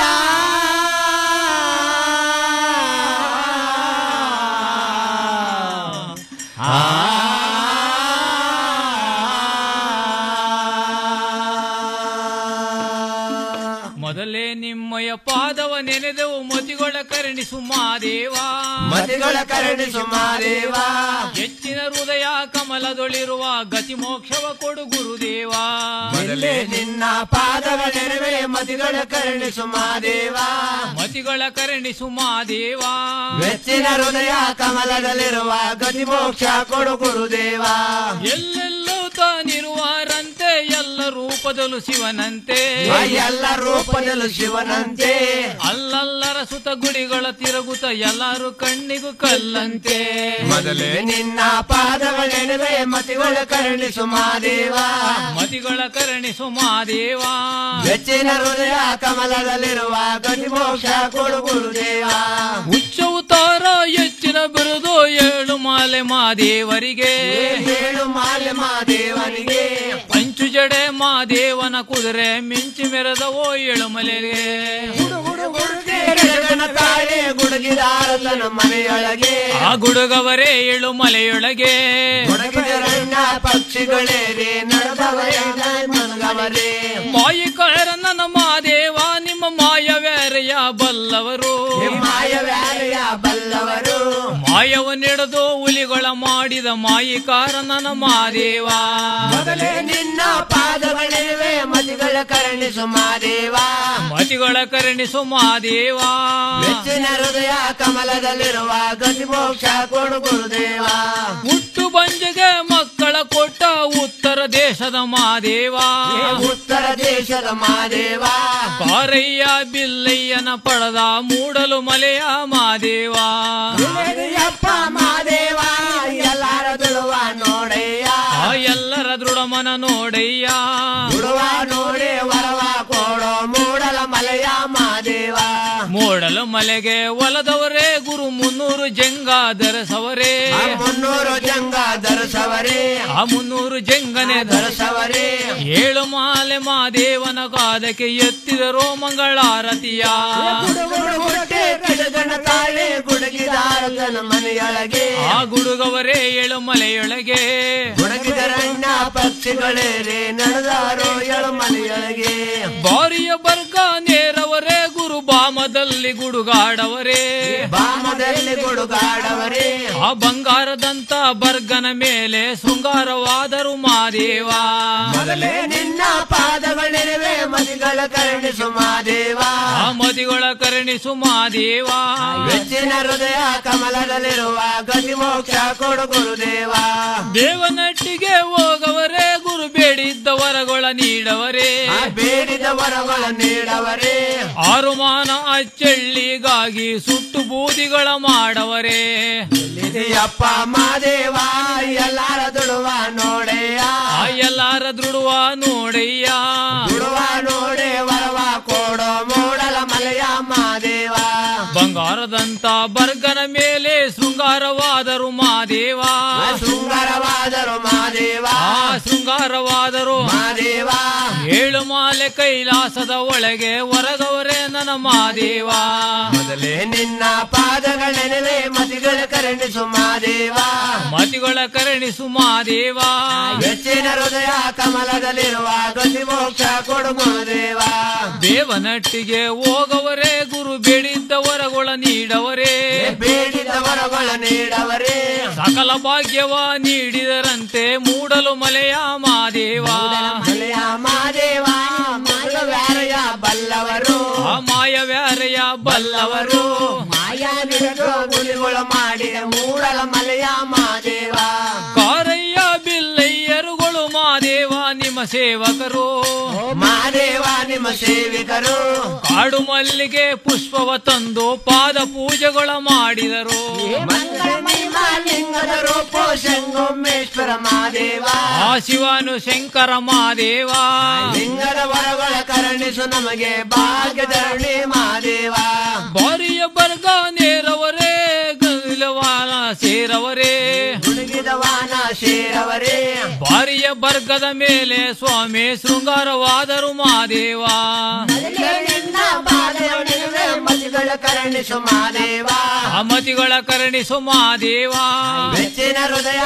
ಮೊದಲೇ ನಿಮ್ಮಯ ಪಾದವ ನೆನೆದೆವು ಮತಿಗಳ ಕರುಣಿಸು ಮಾದೇವ ಮತಿಗಳ ಕರುಣಿಸು ಮಾದೇವ ಹೆಚ್ಚಿನ ಹೃದಯ ಕಮಲದೊಳಿರುವ ಗತಿ ಮೋಕ್ಷವ ಕೊಡು ಗುರುದೇವ ಮೊದಲೇ ನಿನ್ನ ಪಾದವ ನೆರವೇ ಮತಿಗಳ ಕರುಣಿಸು ಮಾದೇವ ಮತಿಗಳ ಕರುಣಿಸು ಮಾದೇವ ವೆಚ್ಚಿನ ಹೃದಯ ಕಮಲದಲ್ಲಿರುವ ಗತಿ ಮೋಕ್ಷ ಕೊಡು ಗುರುದೇವ ಎಲ್ಲೆಲ್ಲೂ ತಾನಿರುವಾರಂತೆ ಎಲ್ಲ ರೂಪದಲ್ಲೂ ಶಿವನಂತೆ ಆ ಎಲ್ಲ ರೂಪದಲ್ಲೂ ಶಿವನಂತೆ ಅಲ್ಲಲ್ಲರ ಸುತ ಗುಡಿಗಳ ತಿರುಗುತ್ತ ಎಲ್ಲರೂ ಕಣ್ಣಿಗೂ ಕಲ್ಲಂತೆ ಮೊದಲೇ ನಿನ್ನ ಪಾದವ ನೆನವೆ ಮತಿಗಳ ಕರುಣಿಸು ಮಾದೇವ ಮತಿಗಳ ಕರುಣಿಸು ಮಾದೇವ ವೆಚ್ಚಿನ ಹೃದಯ ಕಮಲದಲ್ಲಿರುವ ಗತಿ ಮೋಕ್ಷ ಕೊಡು ಗುರುದೇವ ಉಚ್ಚವು ತಾರ ಹೆಚ್ಚಿನ ಬಿರುದು ಏಳು ಮಾಲೆ ಮಾದೇವರಿಗೆ ಏಳು ಮಾಲೆ ಮಾದೇವನಿಗೆ ಪಂಚು ಜಡೆ ಮಾದೇವನ ಕುದುರೆ ಮಿಂಚು ಮೆರೆದವೋ ಏಳು ಮಲೆಗೆ ಗಣ ತಾಳೆ ಗುಡುಗಿದಾರತನ ಮನೆಯೊಳಗೆ ಆ ಗುಡುಗವರೇ ಏಳು ಮಲೆಯೊಳಗೆ ಗುಡುಗಿದರಣ್ಣ ಪಕ್ಷಿಗಳೇರಿ ನಡೆದವರೇ ಮನಗವರೇ ಮಾಯಿಕರ ನನ್ನ ಮಾದೇವ ನಿಮ್ಮ ಮಾಯವ್ಯಾರೆಯ ಬಲ್ಲವರು ಮಾಯವ್ಯಾರೆಯ ಬಲ್ಲವರು ಮಾಯವ ನಡೆದು ಹುಲಿಗಳ ಮಾಡಿದ ಮಾಯಿಕಾರ ನನ್ನ ಮಾದೇವ ಮೊದಲೇ ನಿನ್ನ ಪಾದಗಳಿವೆ ಮತಿಗಳ ಕರುಣಿಸು ಮಾದೇವ ಮತಿಗಳ ಕರುಣಿಸು ಮಾದೇವ ಹೆಚ್ಚಿನ ಹೃದಯ ಕಮಲದಲ್ಲಿರುವ ಗತಿ ಮೋಕ್ಷ ಕೊಡು ಗುರುದೇವ ಹುಟ್ಟು ಬಂಜೆಗೆ ಮಕ್ಕಳ ಕೊಟ್ಟ ಉತ್ತರ ದೇಶದ ಮಾದೇವ ಉತ್ತರ ದೇಶದ ಮಾದೇವ ಕಾರಯ್ಯ ಬಿಲ್ಲಯ್ಯನ ಪಡೆದ ಮೂಡಲು ಮಲೆಯ ಮಾದೇವ ಅಪ್ಪ ಮಾದೇವ ಎಲ್ಲಾರ ದುಳುವ ನೋಡಯ್ಯ ಆ ಎಲ್ಲರ ದೃಢಮನ ನೋಡಯ್ಯ ದುಳುವ ನೋಡಿ ವರವ ಕೊಡೋ ಮೂಡಲ ಮಲೆಯ ಮಾದೇವ ಮೂಡಲು ಮಲೆಗೆ ಒಲದವರೇ ಗುರು ಮುನ್ನೂರು ಜಂಗ ಧರಿಸವರೇ ಆ ಮುನ್ನೂರು ಜಂಗ ಧರಿಸವರೇ ಆ ಮುನ್ನೂರು ಜಂಗನೆ ಧರಿಸವರೇ ಏಳು ಮಾಲೆ ಮಾದೇವನ ಕಾದಕ್ಕೆ ಎತ್ತಿದರೋ ಮಂಗಳಾರತಿಯ ಗುಡುಗುಡುಗುಟ್ಟೆ ಕಿಡಗಣ ತಾಳೆ ಗುಡುಗಿದಾರತನ ಮನೆಯೊಳಗೆ ಆ ಗುಡುಗವರೇ ಏಳು ಮಲೆಯೊಳಗೆ ಗುಡುಗಿದರಣ್ಣ ಪಕ್ಷಿಗಳೇರಿ ನಡೆದಾರೋ ಎಳು ಮನೆಯೊಳಗೆ ಬಾರಿಯ ಬರ್ಗ ನೇರವರೇ ಗುರು ಬಾಮದಲ್ಲಿ ಗುಡುಗಾಡವರೇ ಬಾಮದಲ್ಲಿ ಗುಡುಗಾಡವರೇ ಆ ಬಂಗಾರದಂತ ಬರ್ಗನ ಮೇಲೆ ಶೃಂಗಾರವಾದರು ಮಾದೇವ ಮೊದಲೇ ನಿನ್ನ ಪಾದಗಳಿರುವೆ ಮದಿಗಳ ಕರುಣಿಸು ಮಾದೇವ ಆ ಮದಿಗಳ ಕರುಣಿಸು ಮಾದೇವ ಹೆಚ್ಚಿನ ಹೃದಯ ಕಮಲದಲ್ಲಿರುವ ಗತಿ ಮೋಕ್ಷ ಕೊಡು ಗುರುದೇವ ದೇವನಟ್ಟಿಗೆ ಹೋಗವರೇ ಗುರು ಬೇಡಿದ್ದ ವರಗಳ ನೀಡವರೇ ಆ ಬೇಡಿದ ವರಗಳ ನೀಡವರೇ ಆರುಮಾನ ಅಚ್ಚಳ್ಳಿಗಾಗಿ ಸುಟ್ಟು ಬೂದಿಗಳ ಮಾಡವರೇ ಅಪ್ಪ ಮಾದೇವ ಎಲ್ಲಾರ ದುಡುವ ನೋಡೆಯ ಆ ಎಲ್ಲಾರ ದೃಢವ ನೋಡಯ್ಯ ದುಡುವ ನೋಡೆ ವರವ ಕೊಡೋ ಮೂಡಲ ಮಲೆಯ ಮಾದೇವ ಬಂಗಾರದಂತ ಬರ್ಗನ ಮೇಲೆ ಶೃಂಗಾರವಾದರು ಮಾದೇವ ಆ ಶೃಂಗಾರವಾದರು ಮಾದೇವ ಆ ಶೃಂಗಾರವಾದರು ಮಾದೇವ ಏಳು ಮಾಲೆ ಕೈಲಾಸದ ಒಳಗೆ ಹೊರಗವರೇ ನನ್ನ ಮಾದೇವ ಮೊದಲೇ ನಿನ್ನ ಪಾದಗಳೆನಲೆ ಮತಿಗಳ ಕರುಣಿಸು ಮಾದೇವ ಮತಿಗಳ ಕರುಣಿಸು ಮಾದೇವ ಹೆಚ್ಚಿನ ಹೃದಯ ಕಮಲದಲ್ಲಿರುವ ಗತಿ ಮೋಕ್ಷ ಕೊಡು ಗುರುದೇವ ದೇವನಟ್ಟಿಗೆ ಹೋಗವರೇ ಗುರು ಬೇಡಿದ್ದ ವರಗಳ ನೀಡವರೇ ಬೇಡಿದ ವರಗಳ ನೀಡವರೇ ಸಕಲ ಭಾಗ್ಯವ ನೀಡಿದರಂತೆ ಮೂಡಲು ಮಲೆಯ ಮಾದೇವ ಮಲೆಯ ಮಾದೇವ ಮಾಯವ್ಯಾರಯ ಬಲ್ಲವರು ಆ ಮಾಯವ್ಯಾರೆಯ ಬಲ್ಲವರು ಮಾಯಾ ನಿರತು ಗುಲಿಗಳು ಮಾಡಿ ಮೂಡಲ ಮಲೆಯ ಮಾದೇವ ಕಾರಯ್ಯ ಬಿಲ್ಲಯ್ಯರುಗಳು ಮಾದೇವ ನಿಮ್ಮ ಸೇವಕರು ಮಾದೇವ ನಿಮ್ಮ ಸೇವಿಕರು ಕಾಡು ಮಲ್ಲಿಗೆ ಪುಷ್ಪವ ತಂದು ಪಾದ ಪೂಜೆಗಳ ಮಾಡಿದರು ಮಂಗಳ ಮಹಿಮಾ ಲಿಂಗದ ರೂಪ ಶಂಗೊಮ್ಮೇಶ್ವರ ಮಾದೇವ ಆ ಶಿವನು ಶಂಕರ ಮಾದೇವ ಲಿಂಗದ ವರಗಳ ಕರುಣಿಸು ನಮಗೆ ಭಾಗ್ಯಧರಣಿ ಮಾದೇವ ಬಾರಿಯ ಬರ್ಗ ನೇರವರೇ ಗಲವಾನ ಸೇರವರೇ ಹುಡುಗಿದ ವಾನ ಸೇರವರೇ ಬಾರಿಯ ಬರ್ಗದ ಮೇಲೆ ಸ್ವಾಮಿ ಶೃಂಗಾರವಾದರು ಮಾದೇವ ನಿನ್ನ ಪಾದಗಳಿವೆ ಮತಿಗಳ ಕರುಣಿಸು ಮಾದೇವ ಆ ಮತಿಗಳ ಕರುಣಿಸು ಮಾದೇವ ಬೆಚ್ಚಿನ ಹೃದಯ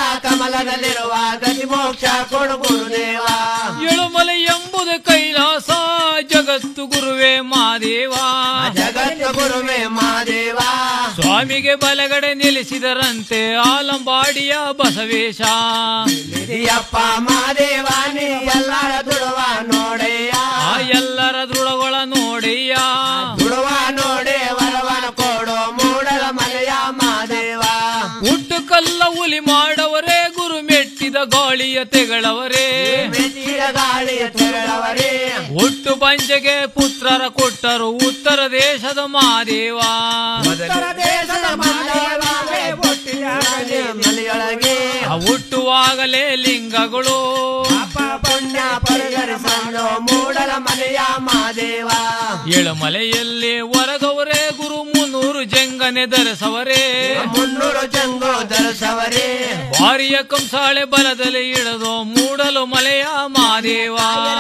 ಕಮಲದಲ್ಲಿರುವ ಗತಿ ಮೋಕ್ಷ ಕೊಡು ಗುರುದೇವ ಎಳುಮಲೆ ಎಂಬುದು ಕೈಲಾಸ ಜಗತ್ತು ಗುರುವೇ ಮಾದೇವ ಜಗತ್ತ ಗುರುವೇ ಮಾದೇವ ಸ್ವಾಮಿಗೆ ಬಲಗಡೆ ನಿಲ್ಲಿಸಿದರಂತೆ ಆಲಂಬಾಡಿಯ ಬಸವೇಶ ಯಪ್ಪ ಮಾದೇವ ನೀ ಎಲ್ಲರ ದುಡುವ ನೋಡಯ್ಯ ಆ ಎಲ್ಲರ ದೃಢಗಳ ನೋಡಯ್ಯ ದುಡುವ ನೋಡೆ ವರವನ ಕೊಡೋ ಮೂಡಲ ಮಲೆಯ ಮಾದೇವ ಹುಟ್ಟು ಕಲ್ಲ ಹುಲಿ ಮಾಡವರೇ ಗುರು ಮೆಟ್ಟಿದ ಗಾಳಿಯ ತೆಗಳವರೇ ಮೆಚ್ಚಿದ ಗಾಳಿಯ ತೆರಳವರೇ ಹುಟ್ಟು ಪಂಚಗೆ ಪುತ್ರರ ಕೊಟ್ಟರು ಉತ್ತರ ದೇಶದ ಮಾದೇವ ಉತ್ತರ ದೇಶದ ಮಾದೇವೇ ಹುಟ್ಟಿದ ಮಲೆಯೊಳಗೆ ಆ ಹುಟ್ಟುವಾಗಲೇ ಲಿಂಗಗಳು ಪಾಪ ಪುಣ್ಯ ಪರಿಹರಿಸಲು ಮೂಡಲ ಮಲೆಯ ಮಾದೇವ ಏಳುಮಲೆಯಲ್ಲಿ ಹೊರಗವರೇ ಗುರು ಮುನ್ನೂರು ಜಂಗನೆ ಧರಿಸವರೇ ಮುನ್ನೂರು ಜಂಗೋ ಧರಿಸವರೇ ಭಾರಿಯ ಕಂಸಾಳೆ ಬಲದಲ್ಲಿ ಇಡದು ಮೂಡಲು ಮಲೆಯ ಮಾದೇವ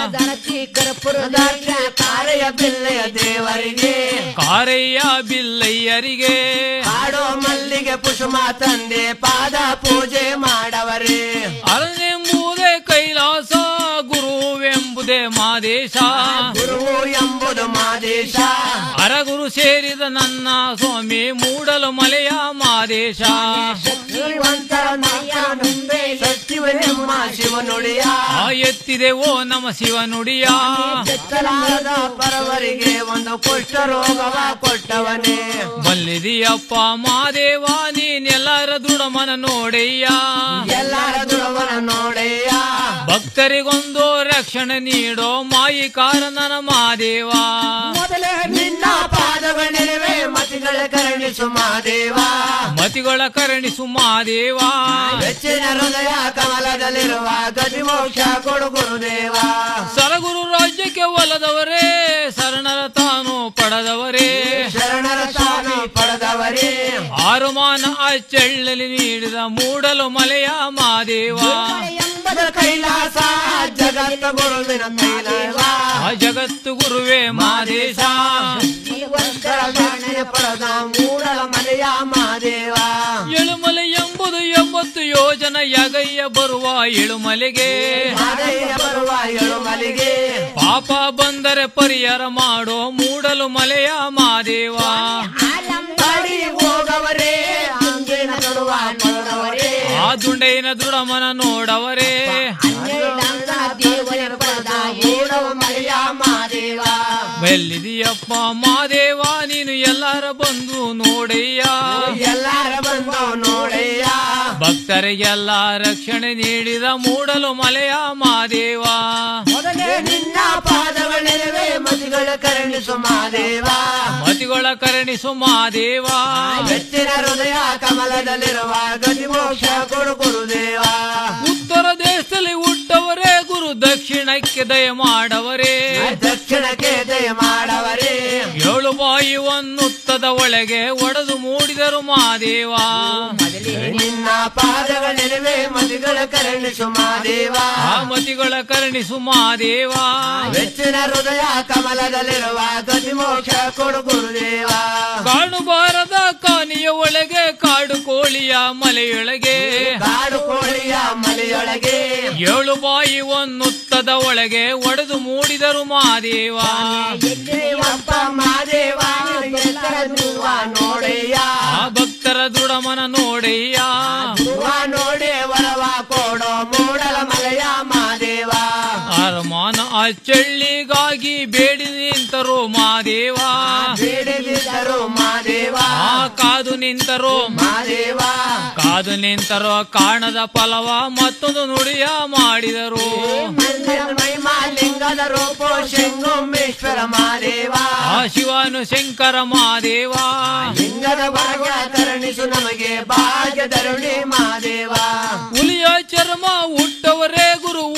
ದರ್ಶ ಕಾರೆಯ ಬಿಲ್ಲೆಯ ದೇವರಿಗೆ ಕಾರಯ್ಯ ಬಿಲ್ಲಯ್ಯರಿಗೆ ಹಾಡೋ ಮಲ್ಲಿಗೆ ಪುಷ್ಪ ತಂದೆ ಪಾದ ಪೂಜೆ ಮಾಡವರೇ ಅರನೆಂಬುದೇ ಕೈಲಾಸ ಗುರುವೆಂಬುದೇ ಮಾದೇಶ ಗುರುವು ಎಂಬುದು ಮಾದೇಶ ಅರಗುರು ಸೇರಿದ ನನ್ನ ಸ್ವಾಮಿ ಮೂಡಲು ಮಲೆಯ ಮಾದೇಶ ಶ್ರೀವಂತರ ನಾಯಕನುಂಬೆ ಸಚಿವನೆಮ್ಮ ಶಿವನುಡಿಯ ಆ ಎತ್ತಿದೆ ಓ ನಮ ಶಿವ ನುಡಿಯ ಎತ್ತಲಾದ ಪರವರಿಗೆ ಒಂದು ಕುಷ್ಠ ರೋಗವ ಕೊಟ್ಟವನೇ ಬಲ್ಲಿದಿಯಪ್ಪ ಮಾದೇವ ನೀನೆಲ್ಲರ ದೃಢಮನ ನೋಡಯ್ಯ ಎಲ್ಲರ ದುರವನ ನೋಡೆಯ ಭಕ್ತರಿಗೊಂದು ರಕ್ಷಣೆ ನೀಡೋ ಮಾಯಿ ಕಾರಣನ ಮಾದೇವ ಮೊದಲೇ ನಿನ್ನ ಪಾದಗಳಿವೆ ಮತಿಗಳ ಕರುಣಿಸು ಮಾದೇವ ಮತಿಗಳ ಕರುಣಿಸು ಮಾದೇವ ಹೆಚ್ಚಿನ ಹೃದಯ ಕಮಲದಲ್ಲಿರುವ ಗತಿ ಮೋಕ್ಷ ಕೊಡು ಗುರುದೇವ ಸರಗುರು ರಾಜ್ಯಕ್ಕೆ ಒಲದವರೇ ಶರಣರ ತಾನು ಪಡೆದವರೇ ಶರಣರ ತಾನು ಪಡೆದವರೇ ಆರುಮಾನ ಅಚ್ಚೆಳ್ಳಲಿ ನೀಡಿದ ಮೂಡಲು ಮಲೆಯ ಮಾದೇವ ಎಂಬುದ ಕೈಲಾಸ ಜಗತ್ತ ಗುರುವಿನ ಕೈಲಾಸ ಆ ಜಗತ್ತು ಗುರುವೇ ಮಾದೇಶ ಜೀವಂತರ ದಾಣೆಯ ಪಡೆದ ಮೂಡಲ ಮನೆಯ ಮಾದೇವ ಎಳುಮಲೆ ಎಂಬುದು ಎಂಬತ್ತು ಯೋಜನ ಯಗಯ್ಯ ಬರುವ ಎಳುಮಲೆಗೆ ಮಾದಯ್ಯ ಬರುವ ಎಳುಮಲಿಗೆ ಪಾಪ ಬಂದರೆ ಪರಿಹಾರ ಮಾಡೋ ಮೂಡಲು ಮಲೆಯ ಮಾದೇವ ತಡಿ ಹೋಗವರೇ ಅಂದಿನ ತೊಡುವ ನೋಡವರೇ ಆ ದುಂಡೈನ ದೃಢಮನ ನೋಡವರೇ ದೇವರ ಪಡೆದ ಮೂಡವ ಮನೆಯ ಮಾದೇವ ಬೆಲ್ಲಿದಿಯಪ್ಪ ಮಾದೇವ ನೀನು ಎಲ್ಲರ ಬಂದು ನೋಡಯ್ಯ ಎಲ್ಲಾರ ಬಂದು ನೋಡಯ್ಯ ಭಕ್ತರಿಗೆಲ್ಲ ರಕ್ಷಣೆ ನೀಡಿದ ಮೂಡಲು ಮಲೆಯ ಮಾದೇವ ಮೊದಲೇ ನಿನ್ನ ಪಾದಗಳಿವೆ ಮತಿಗಳ ಕರುಣಿಸು ಮಾದೇವ ಮತಿಗಳ ಕರುಣಿಸು ಮಾದೇವ ಹೆಚ್ಚಿನ ಹೃದಯ ಕಮಲದಲ್ಲಿರುವ ಗತಿ ಮೋಕ್ಷ ಕೊಡು ಗುರುದೇವ ಉತ್ತರ ದೇಶದಲ್ಲಿ ಹುಟ್ಟವರೇ ಗುರು ದಕ್ಷಿಣಕ್ಕೆ ದಯ ಮಾಡವರೇ ದಕ್ಷಿಣಕ್ಕೆ ದಯ ಮಾಡವರೇ ಏಳು ಬಾಯಿ ಒನ್ನುತ್ತದ ಒಳಗೆ ಒಡೆದು ಮೂಡಿದರು ಮಾದೇವ ನಿನ್ನ ಪಾದಗಳಿವೆ ಮತಿಗಳ ಕರುಣಿಸು ಮಾದೇವ ಆ ಮತಿಗಳ ಕರುಣಿಸು ಮಾದೇವ ಹೆಚ್ಚಿನ ಹೃದಯ ಕಮಲದಲ್ಲಿರುವ ಗತಿ ಮೋಕ್ಷ ಕೊಡು ಗುರುದೇವ ಕಾಣುಬಾರದ ಕಾನಿಯ ಒಳಗೆ ಕಾಡು ಕೋಳಿಯ ಮಲೆಯೊಳಗೆ ಕಾಡು ಕೋಳಿಯ ಮಲೆಯೊಳಗೆ ಏಳು ಬಾಯಿ ಒನ್ನುತ್ತದ ಒಳಗೆ ಒಡೆದು ಮೂಡಿದರು ಮಾದೇವ ದೇವಪ್ಪ ಮಾದೇವ ಎಲ್ಲರ ಧ್ರುವ ನೋಡೆಯ ಆ ಭಕ್ತರ ದೃಢಮನ ನೋಡಯ್ಯ ಧ್ರುವ ನೋಡೆ ವರವ ಕೊಡೋ ಮೂಡಲ ಮಲೆಯ ಮಾದೇವ ಅರಮಾನ ಅಚ್ಚಳ್ಳಿಗಾಗಿ ಬೇಡಿ ನಿಂತರು ಮಾದೇವ ಬೇಡದಿದ್ದರು ಮಾದೇವ ಆ ಕಾದು ನಿಂತರು ಮಾದೇವ ಕಾದು ನಿಂತರು ಕಾಣದ ಫಲವ ಮತ್ತೊಂದು ನುಡಿಯ ಮಾಡಿದರು ಮಂದಿರ ಮಹಿಮಾ ಲಿಂಗದ ರೂಪ ಶಂಗುಮೇಶ್ವರ ಮಾದೇವ ಆ ಶಿವನು ಶಂಕರ ಮಾದೇವ ಲಿಂಗದ ವರ್ಗ ಕರುಣಿಸು ನಮಗೆ ಭಾಗ್ಯ ಧರುಣಿ ಮಾದೇವ ಹುಲಿಯ ಚರ್ಮ ಹುಟ್ಟವರೇ ಗುರು